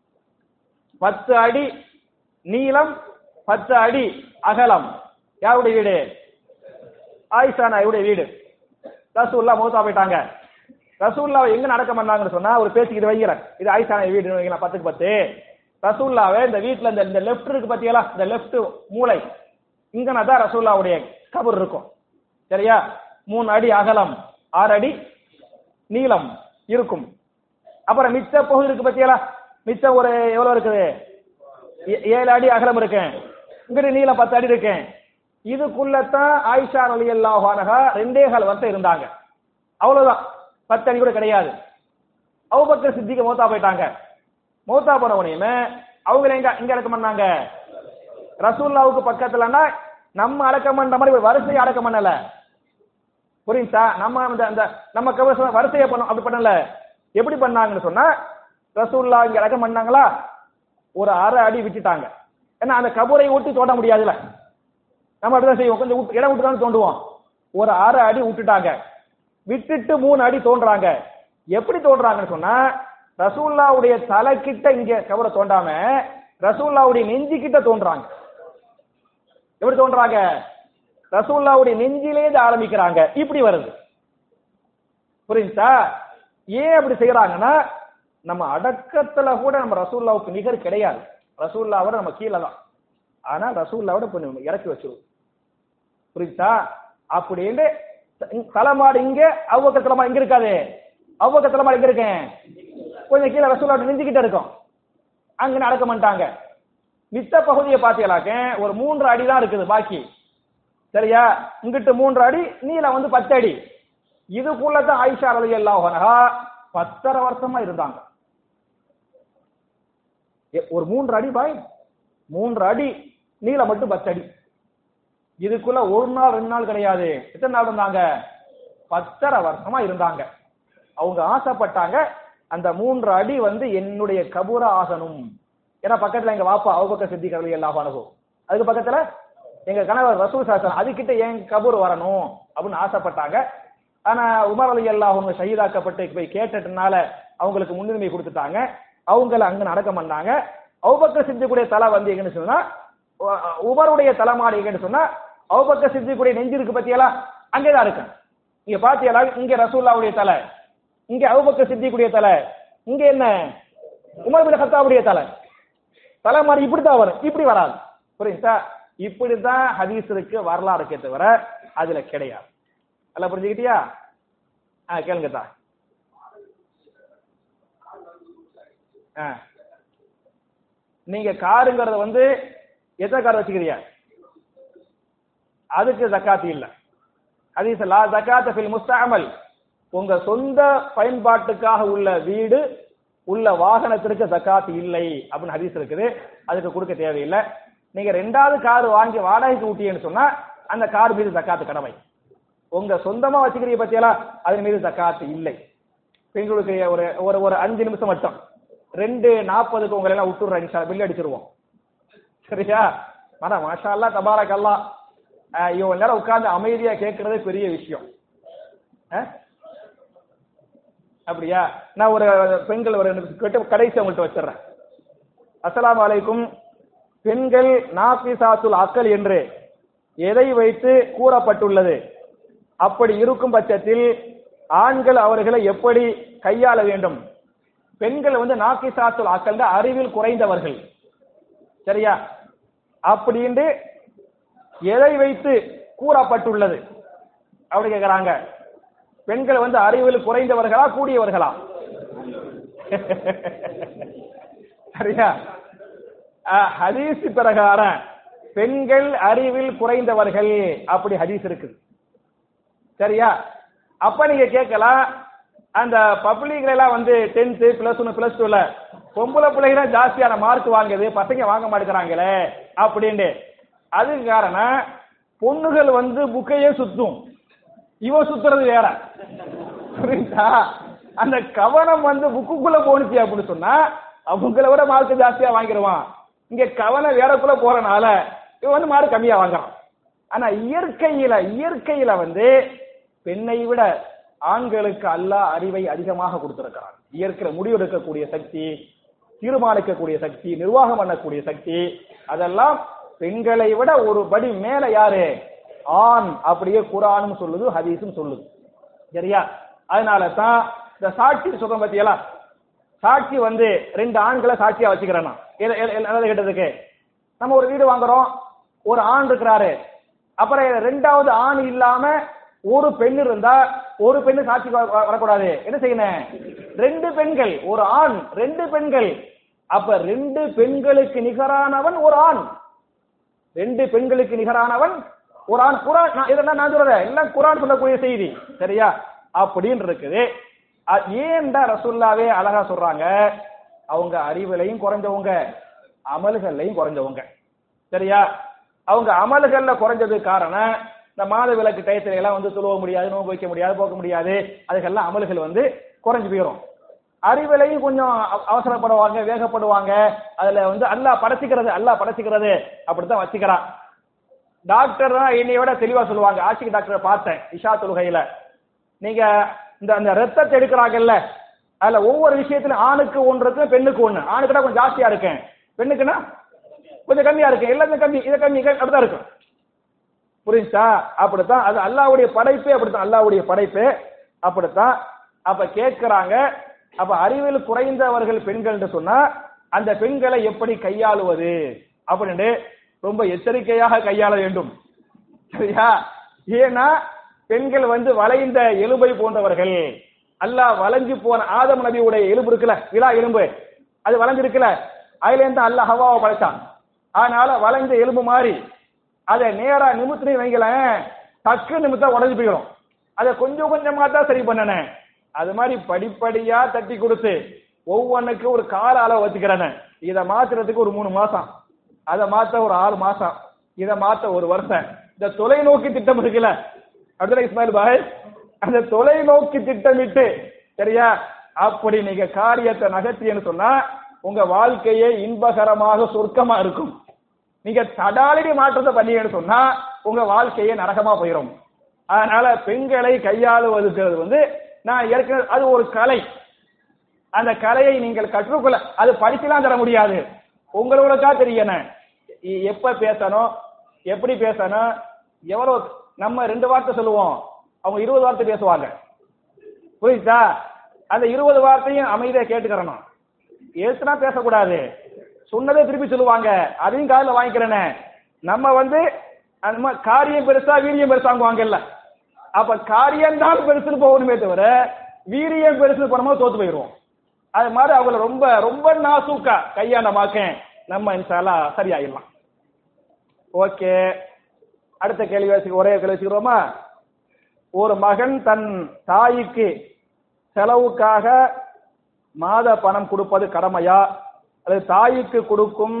பத்து அடி நீளம் பத்து அடி அகலம் யாருடைய வீடு ஆயிஷா நாயுடைய வீடு ரசூல்லா மூத்தா போயிட்டாங்க ரசூல்லாவை எங்க நடக்க பண்ணாங்கன்னு சொன்னா ஒரு பேச்சுக்கு இது வைக்கிறேன் இது ஆயிஷா நாயுடு வீடு வைக்கலாம் பத்துக்கு பத்து ரசூல்லாவை இந்த வீட்டுல இந்த இந்த லெஃப்ட் இருக்கு பாத்தீங்களா இந்த லெஃப்ட் மூளை இங்கனா தான் ரசூல்லாவுடைய கபர் இருக்கும் சரியா மூணு அடி அகலம் ஆறு அடி நீளம் இருக்கும் அப்புறம் மிச்ச பகுதி இருக்கு பாத்தீங்களா மிச்சம் ஒரு எவ்வளவு இருக்குது ஏ- ஏழு அடி அகலம் இருக்கு இங்கிட்டு நீளம் பத்து அடி இருக்கு இதுக்குள்ளதான் ஆயிஷா அலி அல்லாஹானகா ரெண்டே கால் வருஷம் இருந்தாங்க அவ்வளவுதான் பத்து அடி கூட கிடையாது அவுபக்கர் சித்திக்கு மௌத்தா போயிட்டாங்க மௌத்தா போன உடனே அவங்க எங்க எங்க அடக்கம் பண்ணாங்க ரசூல்லாவுக்கு பக்கத்துலன்னா நம்ம அடக்கம் பண்ற மாதிரி ஒரு வரிசையை அடக்கம் பண்ணல புரியுதா நம்ம அந்த அந்த நம்ம கவசம் வரிசையை பண்ணோம் அப்படி பண்ணல எப்படி பண்ணாங்கன்னு சொன்னா ரசூல்லா இங்க அடக்கம் பண்ணாங்களா ஒரு அரை அடி விட்டுட்டாங்க ஏன்னா அந்த கபரை ஒட்டி தோண்ட முடியாதுல நம்ம அப்படிதான் செய்வோம் கொஞ்சம் விட்டு- இடம் விட்டு தான் தோண்டுவோம் ஒரு அரை அடி விட்டுட்டாங்க விட்டுட்டு மூணு அடி தோன்றாங்க எப்படி தோன்றாங்கன்னு சொன்னா ரசூல்லாவுடைய தலை கிட்ட இங்க கபரை தோண்டாம ரசூல்லாவுடைய நெஞ்சு கிட்ட தோன்றாங்க எப்படி தோன்றாங்க ரசூல்லாவுடைய நெஞ்சிலே இது ஆரம்பிக்கிறாங்க இப்படி வருது புரியுதா ஏன் அப்படி செய்யறாங்கன்னா நம்ம அடக்கத்துல கூட நம்ம ரசூல்லாவுக்கு நிகர் கிடையாது ரசூல்லாவோட நம்ம கீழே தான் ஆனா ரசூல்லாவோட கொஞ்சம் இறக்கி வச்சிருவோம் புரியுதா அப்படின்னு தலைமாடு இங்க அவ்வக்க தலைமாடு இங்க இருக்காது அவ்வக்க தலைமாடு இங்க இருக்கேன் கொஞ்சம் கீழே ரசூல்லாவோட நெஞ்சுக்கிட்ட இருக்கும் அங்க நடக்க மாட்டாங்க மித்த பகுதியை பார்த்தீங்களாக்க ஒரு மூன்று அடி தான் இருக்குது பாக்கி சரியா இங்கிட்டு மூன்று அடி நீளம் வந்து பத்து அடி இதுக்குள்ள தான் ஆயிஷா ரலி அல்லாஹா பத்தரை வருஷமா இருந்தாங்க எ- ஒரு மூன்று அடி பாய் மூன்று அடி நீளம் மட்டும் பத்து அடி இதுக்குள்ள ஒரு நாள் ரெண்டு நாள் கிடையாது எத்தனை நாள் இருந்தாங்க பத்தரை வருஷமா இருந்தாங்க அவங்க ஆசைப்பட்டாங்க அந்த மூன்று அடி வந்து என்னுடைய கபூர ஆகணும் ஏன்னா பக்கத்துல எங்க வாப்பா அவுபக்க சித்திக் ரலி அல்லாஹ் அனுபவம் அதுக்கு பக்கத்துல எங்க கணவர் ரசூல் சாசன் அதுகிட்ட என் கபூர் வரணும் அப்படின்னு ஆசைப்பட்டாங்க ஆனா உமர் அலி அல்லாஹ் அவங்க ஷஹீதாக்கப்பட்டு போய் கேட்டதுனால அவங்களுக்கு முன்னுரிமை கொடுத்துட்டாங்க அவங்கள அங்க நடக்க மாட்டாங்க அவுபக்க சித்திக்குடைய தலை வந்து எங்கன்னு சொன்னா உ- உமருடைய தலைமாடு எங்கன்னு சொன்னா அவுபக்க சித்திக்குடைய நெஞ்சு இருக்கு பத்தியலா அங்கேதான் இருக்கு இங்க பாத்தியலா இங்க ரசூல்லாவுடைய தலை இங்க அவுபக்க சித்திக்குடைய தலை இங்க என்ன உமர் பின் கத்தாவுடைய தலை தலைமாறு இப்படித்தான் வரும் இப்படி வராது புரியுதா இப்படித்தான் ஹதீஸ் இருக்கு வரலாறு இருக்கே தவிர அதுல கிடையாது அல்ல புரிஞ்சுக்கிட்டியா ஆ கேளுங்க தா ஆ நீங்க காருங்கிறத வந்து எத்தனை கார் வச்சுக்கிறீங்க அதுக்கு ஜக்காத்து இல்ல ஹதீஸ் லா ஜக்காத்த ஃபில் முஸ்தஅமல் உங்க சொந்த பயன்பாட்டுக்காக உள்ள வீடு உள்ள வாகனத்திற்கு ஜக்காத் இல்லை அப்படின்னு ஹதீஸ் இருக்குது அதுக்கு கொடுக்க தேவையில்லை நீங்க ரெண்டாவது கார் வாங்கி வாடகைக்கு ஊட்டியன்னு சொன்னா அந்த கார் மீது ஜக்காத்து கடமை உங்க சொந்தமா வச்சுக்கிறீங்க பத்தியலா அதன் மீது ஜக்காத்து இல்லை பெண்களுக்கு ஒரு ஒரு ஒரு அஞ்சு நிமிஷம் மட்டும் ரெண்டு நாற்பதுக்கு உங்களை எல்லாம் விட்டுடுறேன் இன்ஷா பில் அடிச்சிருவோம் சரியா ஆனா மாஷா அல்லா தபாரக் அல்லா அஹ் இவ்வளவு நேரம் உட்கார்ந்து அமைதியா கேட்கறதே பெரிய விஷயம் அஹ்? அப்படியா நான் ஒரு பெண்கள் ஒரு கேட்டு கடைசி அவங்கள்ட்ட வச்சிடுறேன் அஸ்ஸலாமு அலைக்கும் பெண்கள் நாபிசாத்துல் அக்கல் என்று எதை வைத்து கூறப்பட்டுள்ளது அப்படி இருக்கும் பட்சத்தில் ஆண்கள் அவர்களை எப்படி கையாள வேண்டும் பெண்கள் வந்து நாக்கிசாத்துல் அக்கல் அறிவில் குறைந்தவர்கள் சரியா அப்படின்னு எதை வைத்து கூறப்பட்டுள்ளது அப்படி கேக்குறாங்க பெண்கள் வந்து அறிவில் குறைந்தவர்களா கூடியவர்களா சரியா அஹ், ஹதீஸ் பிரகாரம் பெண்கள் அறிவில் குறைந்தவர்கள் அப்படி ஹதீஸ் இருக்குது சரியா அப்ப நீங்க கேட்கலாம் அந்த பப்ளிக்ல எல்லாம் வந்து டென்த் பிளஸ் ஒன் பிளஸ் டூல பொம்பளை பிள்ளைங்க ஜாஸ்தியான மார்க் வாங்குது பசங்க வாங்க மாட்டேங்கிறாங்களே அப்படின்னு அதுக்கு காரணம் பொண்ணுகள் வந்து புக்கையே சுத்தும் இவன் சுத்துறது வேற புரியுதா அந்த கவனம் வந்து புக்குக்குள்ள போனுச்சு அப்படின்னு சொன்னா அவங்கள விட மார்க் ஜாஸ்தியா வாங்கிடுவான் இங்க கவனம் வேறக்குள்ள போறனால இவன் வந்து மார்க் கம்மியா வாங்குறான் ஆனா இயற்கையில இயற்கையில வந்து பெண்ணை விட ஆண்களுக்கு அல்லாஹ் அறிவை அதிகமாக கொடுத்திருக்கிறான் இயற்கையில முடிவெடுக்கக்கூடிய சக்தி தீர்மானிக்கக்கூடிய சக்தி நிர்வாகம் பண்ணக்கூடிய சக்தி அதெல்லாம் பெண்களை விட ஒரு படி மேல யாரு ஆண் அப்படியே குரானும் சொல்லுது ஹதீஸும் சொல்லுது சரியா அதனால தான் இந்த சாட்சி சொல்றோம் பத்தியலா சாட்சி வந்து ரெண்டு ஆண்களை சாட்சியா வச்சுக்கிறேன் நான் எது- எது- எது- நல்லது கேட்டதுக்கு நம்ம ஒரு வீடு வாங்குறோம் ஒரு ஆண் இருக்கிறாரு அப்புறம் ரெண்டாவது ஆண் இல்லாம ஒரு பெண் இருந்தா ஒரு பெண்ணு சாட்சி வ- வ- வரக்கூடாது என்ன செய்யணும் ரெண்டு பெண்கள் ஒரு ஆண் ரெண்டு பெண்கள் அப்ப ரெண்டு பெண்களுக்கு நிகரானவன் ஒரு ஆண் ரெண்டு பெண்களுக்கு நிகரானவன் ஒரு ஆண் குரான் நான் இதெல்லாம் நான் சொல்றேன் எல்லாம் குரான் சொல்லக்கூடிய செய்தி சரியா அப்படின்னு இருக்குது அ- ஏன்டா ரசூல்லாவே அழகா சொல்றாங்க அவங்க அறிவிலையும் குறைஞ்சவங்க அமல்கள்லையும் குறைஞ்சவங்க சரியா அவங்க அமல்கள்ல குறைஞ்சது காரணம் இந்த மாத விளக்கு டயத்துல எல்லாம் வந்து துழுவ முடியாது நோன்பு வைக்க முடியாது போக்க முடியாது அதுக்கெல்லாம் அமல்கள் வந்து குறைஞ்சு போயிடும் அறிவிலையும் கொஞ்சம் அவ- அவசரப்படுவாங்க வேகப்படுவாங்க அதுல வந்து அல்லாஹ் படைச்சிக்கிறது அல்லாஹ் படைச்சிக்கிறது அப்படித்தான் வச்சுக்கிறான் டாக்டர் தான் என்னைய விட தெளிவா சொல்லுவாங்க ஆஷிக் டாக்டரை பார்த்தேன் இஷா தொழுகையில நீங்க இந்த அந்த ரத்தத்தை எடுக்கிறாங்கல்ல அதுல ஒவ்வொரு விஷயத்திலும் ஆணுக்கு ஒன்று இருக்கு பெண்ணுக்கு ஒண்ணு ஆணுக்குனா கொஞ்சம் ஜாஸ்தியா இருக்கேன் பெண்ணுக்குன்னா கொஞ்சம் கம்மியா இருக்கு எல்லாமே கம்மி இதை கம்மி இதை அப்படிதான் இருக்கும் புரிஞ்சா அப்படித்தான் அது அல்லாஹ்வுடைய படைப்பே அப்படித்தான் அல்லாஹ்வுடைய படைப்பே அப்படித்தான் அப்ப கேட்கிறாங்க அப்ப அறிவில் குறைந்தவர்கள் பெண்கள் என்று சொன்னா அந்த பெண்களை எப்படி கையாளுவது அப்படின்னு ரொம்ப எச்சரிக்கையாக கையாள வேண்டும் சரியா ஏன்னா பெண்கள் வந்து வளைந்த எலும்பை போன்றவர்கள் அல்லாஹ் வளைஞ்சு போன ஆதம் நபியுடைய எலும்பு இருக்குல்ல விழா எலும்பு அது வளைஞ்சிருக்குல்ல அதுல இருந்து அல்லாஹ் ஹவாவை படைச்சான் அதனால வளைந்த எலும்பு மாதிரி அதை நேரா நிமித்தினு வைங்களேன் டக்கு நிமித்தா உடஞ்சு போயிடும் அதை கொஞ்சம் கொஞ்சமா தான் சரி பண்ணனேன் அது மாதிரி படிப்படியா தட்டி கொடுத்து ஒவ்வொன்றுக்கு ஒரு கால அளவு வச்சுக்கிறேன் இதை மாத்துறதுக்கு ஒரு மூணு மாசம் அதை மாத்த ஒரு ஆறு மாசம் இதை மாத்த ஒரு வருஷம் இந்த தொலைநோக்கி திட்டம் இருக்குல்ல அப்படிதான் இஸ்மாயில் பாய் அந்த தொலைநோக்கி திட்டமிட்டு சரியா அப்படி நீங்க காரியத்தை நகர்த்தின்னு சொன்னா உங்க வாழ்க்கையே இன்பகரமாக சொர்க்கமா இருக்கும் நீங்க தடாலடி மாற்றத்தை பண்ணீங்கன்னு சொன்னா உங்க வாழ்க்கையே நரகமா போயிடும் அதனால பெண்களை கையாளுவதுக்கு வந்து நான் ஏற்கனவே அது ஒரு கலை அந்த கலையை நீங்கள் கற்றுக்கொள்ள அது படிக்கலாம் தர முடியாது உங்களுக்கா தெரியணும் இ- எப்ப பேசணும் எப்படி பேசணும் எவ்வளவு நம்ம ரெண்டு வார்த்தை சொல்லுவோம் அவங்க இருபது வார்த்தை பேசுவாங்க புரியுதா அந்த இருபது வார்த்தையும் அமைதியா கேட்டுக்கிறணும் ஏசுனா பேசக்கூடாது சொன்னதே திருப்பி சொல்லுவாங்க அதையும் காதுல வாங்கிக்கிறேனே நம்ம வந்து அந்த மாதிரி காரியம் பெருசா வீரியம் பெருசாங்குவாங்கல்ல அப்ப காரியம் தான் பெருசுன்னு போகணுமே தவிர வீரியம் பெருசுன்னு போனோமோ தோத்து போயிடுவோம் அது மாதிரி அவங்கள ரொம்ப ரொம்ப நாசூக்கா கையாண்டமாக்க நம்ம இன்ஷால்லா சரியாயிடலாம் ஓகே அடுத்த கேள்வி வச்சு ஒரே கேள்வி வச்சுக்கிறோமா ஒரு மகன் தன் தாய்க்கு செலவுக்காக மாத பணம் கொடுப்பது கடமையா அது தாய்க்கு கொடுக்கும்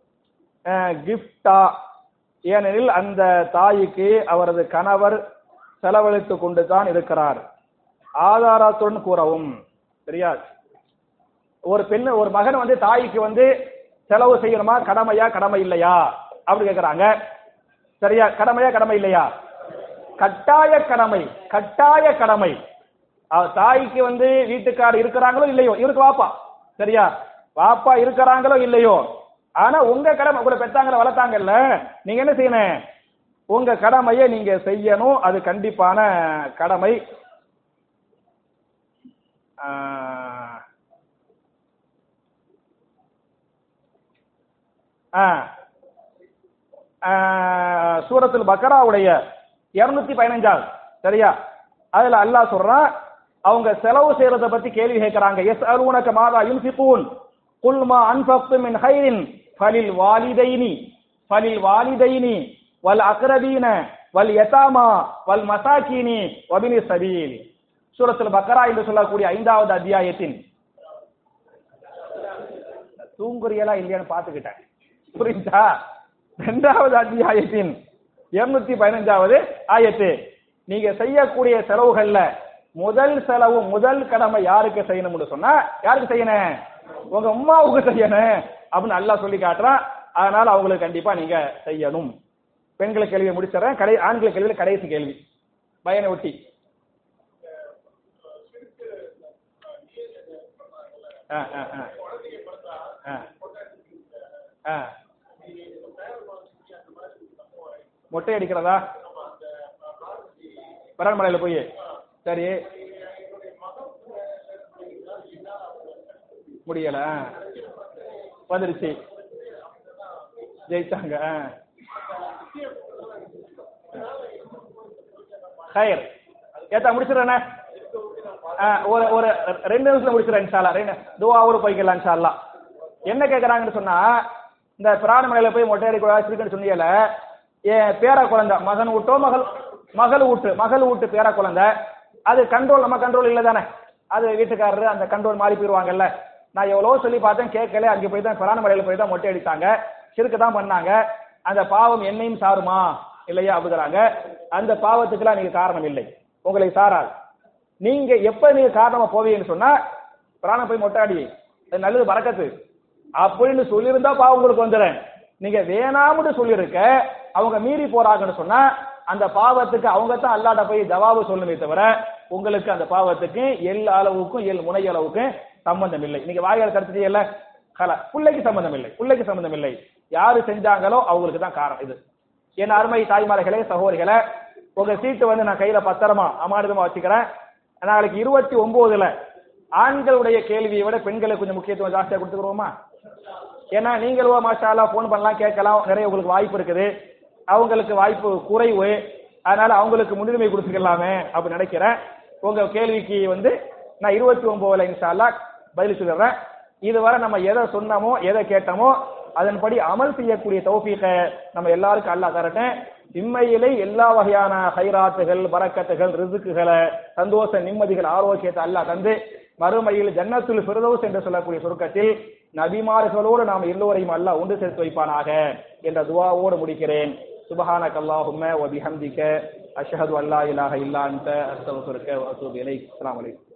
கிஃப்டா ஏனெனில் அந்த தாய்க்கு அவரது கணவர் செலவழித்து கொண்டு தான் இருக்கிறார் ஆதாரத்துடன் கூறவும் சரியா ஒரு பெண் ஒரு மகன் வந்து தாய்க்கு வந்து செலவு செய்யணுமா கடமையா கடமை இல்லையா அப்படி கேக்குறாங்க சரியா கடமையா கடமை இல்லையா கட்டாய கடமை கட்டாய கடமை அவ தாய்க்கு வந்து வீட்டுக்காரர் இருக்கிறாங்களோ இல்லையோ இவருக்கு வாப்பா சரியா வாப்பா இருக்கிறாங்களோ இல்லையோ ஆனா உங்க கடமை கூட பெத்தாங்கள வளர்த்தாங்கல்ல நீங்க என்ன செய்யணும் உங்க கடமையை நீங்க செய்யணும் அது கண்டிப்பான கடமை ஆஹ், ஆஹ், ஆஹ், சூரத்துல் பக்கராவுடைய இருநூத்தி பதினஞ்சாவது சரியா அதுல அல்லாஹ் சொல்றான் அவங்க செலவு செய்யறத பத்தி கேள்வி கேட்கறாங்க எஸ் அருணக்க மாதா யுன்ஃபிகூன் குல் மா அன்ஃபக்து மின் ஹைரின் ஃபலில் வாலிதைனி ஃபலில் வாலிதைனி வல் அக்ரபீன வல் யதாமா வல் மசாக்கீனி வபினி சபீல் சூரத்துல் பக்கரா என்று சொல்லக்கூடிய ஐந்தாவது அத்தியாயத்தின் தூங்குறியலா இல்லையான்னு பாத்துக்கிட்டேன் புரியுதா இரண்டாவது அத்தியாயத்தின் இருநூத்தி பதினஞ்சாவது ஆயத்து நீங்க செய்யக்கூடிய செலவுகள்ல முதல் செலவு முதல் கடமை யாருக்கு செய்யணும்னு சொன்னா யாருக்கு செய்யணும் உங்க அம்மாவுக்கு செய்யணும் அப்படின்னு நல்லா சொல்லி காட்டுறான் அதனால அவங்களுக்கு கண்டிப்பா நீங்க செய்யணும் பெண்களுக்கு கேள்வியை முடிச்சிடறேன் கடை ஆண்களுக்கு கேள்வியில கடைசி கேள்வி பயனை ஒட்டி ஆ ஆ ஆ ஆ ஆ மொட்டை அடிக்கிறதா பரண்மலையில போய் சரி முடியல ஆ. வந்துருச்சு ஜெயிச்சாங்க ஆ. ஹயர் ஏத்தா முடிச்சிடறேண்ணே ஆ, ஒரு ஒரு ரெண்டு நிமிஷம் முடிச்சிடறேன் இன்ஷால்லா ரெண்டு துவாவோட போய்க்கலாம் இன்ஷால்லா என்ன கேக்குறாங்கன்னு சொன்னா இந்த பிராணமலையில போய் மொட்டை அடிக்கூடாது இருக்குன்னு சொன்னீங்கல்ல என் பேர குழந்தை மகன் விட்டோ மகள் மகள் வீட்டு மகள் வீட்டு பேர குழந்தை அது கண்ட்ரோல் நம்ம கண்ட்ரோல் இல்லை தானே அது வீட்டுக்காரரு அந்த கண்ட்ரோல் மாறி போயிருவாங்கல்ல நான் எவ்வளவோ சொல்லி பார்த்தேன் கேட்கல அங்கே போய் தான் பிராணமலையில போய் தான் மொட்டை அடித்தாங்க சிறுக்கு தான் பண்ணாங்க அந்த பாவம் என்னையும் சாருமா இல்லையா அப்படிங்கிறாங்க அந்த பாவத்துக்கெல்லாம் நீங்க காரணம் இல்லை உங்களை சாராது நீங்க எப்ப நீங்க காரணமா போவீங்கன்னு சொன்னா பிராணம் போய் மொட்டாடி அது நல்லது பறக்கத்து அப்படின்னு சொல்லியிருந்தா பாவம் உங்களுக்கு வந்துடுறேன் நீங்க வேணாம்னு சொல்லியிருக்க அவங்க மீறி போறாங்கன்னு சொன்னா அந்த பாவத்துக்கு அவங்க தான் அல்லாட்ட போய் ஜவாபு சொல்லணுமே தவிர உங்களுக்கு அந்த பாவத்துக்கு எல் அளவுக்கும் எல் முனை அளவுக்கும் சம்பந்தம் இல்லை நீங்க வாயால் கருத்துட்டீங்கல்ல கல பிள்ளைக்கு சம்பந்தம் இல்லை பிள்ளைக்கு சம்பந்தம் இல்லை யாரு செஞ்சாங்களோ அவங்களுக்கு தான் காரணம் இது என் அருமை தாய்மார்களே சகோதரிகளே உங்க சீட்டு வந்து நான் கையில பத்திரமா அமானிதமா வச்சுக்கிறேன் நாளைக்கு இருபத்தி ஒன்பதுல ஆண்களுடைய கேள்வியை விட பெண்களுக்கு கொஞ்சம் முக்கியத்துவம் ஜாஸ்தியா கொடுத்துக்கிறோமா ஏன்னா நீங்களும் மாஷாலா ஃபோன் பண்ணலாம் கேட்கலாம் நிறைய உங்களுக்கு வாய்ப்பு இருக்குது அவங்களுக்கு வாய்ப்பு குறைவு அதனால அவங்களுக்கு முன்னுரிமை கொடுத்துக்கலாமே அப்படி நினைக்கிறேன் உங்க கேள்விக்கு வந்து நான் இருபத்தி ஒன்பதுல இன்ஷால்லா பதில் சொல்லிடுறேன் இதுவரை நம்ம எதை சொன்னோமோ எதை கேட்டோமோ அதன்படி அமல் செய்யக்கூடிய தௌஃபீகை நம்ம எல்லாருக்கும் அல்லாஹ் தரட்டும் இம்மையிலே எல்லா வகையான ஹைராத்துகள் பரக்கத்துகள் ரிசுக்குகளை சந்தோஷ நிம்மதிகள் ஆரோக்கியத்தை அல்லாஹ் தந்து மறுமையில் ஜன்னத்துல் ஃபிர்தௌஸ் என்று சொல்லக்கூடிய சுருக்கத்தில் நபிமார்களோடு நாம் எல்லோரையும் அல்லாஹ் ஒன்று சேர்த்து வைப்பானாக என்ற துவாவோடு முடிக்கிறேன் சுபஹானக அல்லாஹும்ம வ பிஹம்திக அஷ்ஹது அல்லா இலாஹ இல்லா அன்த அஸ்தக்ஃபிருக்க வ அத்தூபு இலைக் அஸ்ஸலாமு அலைக்கும்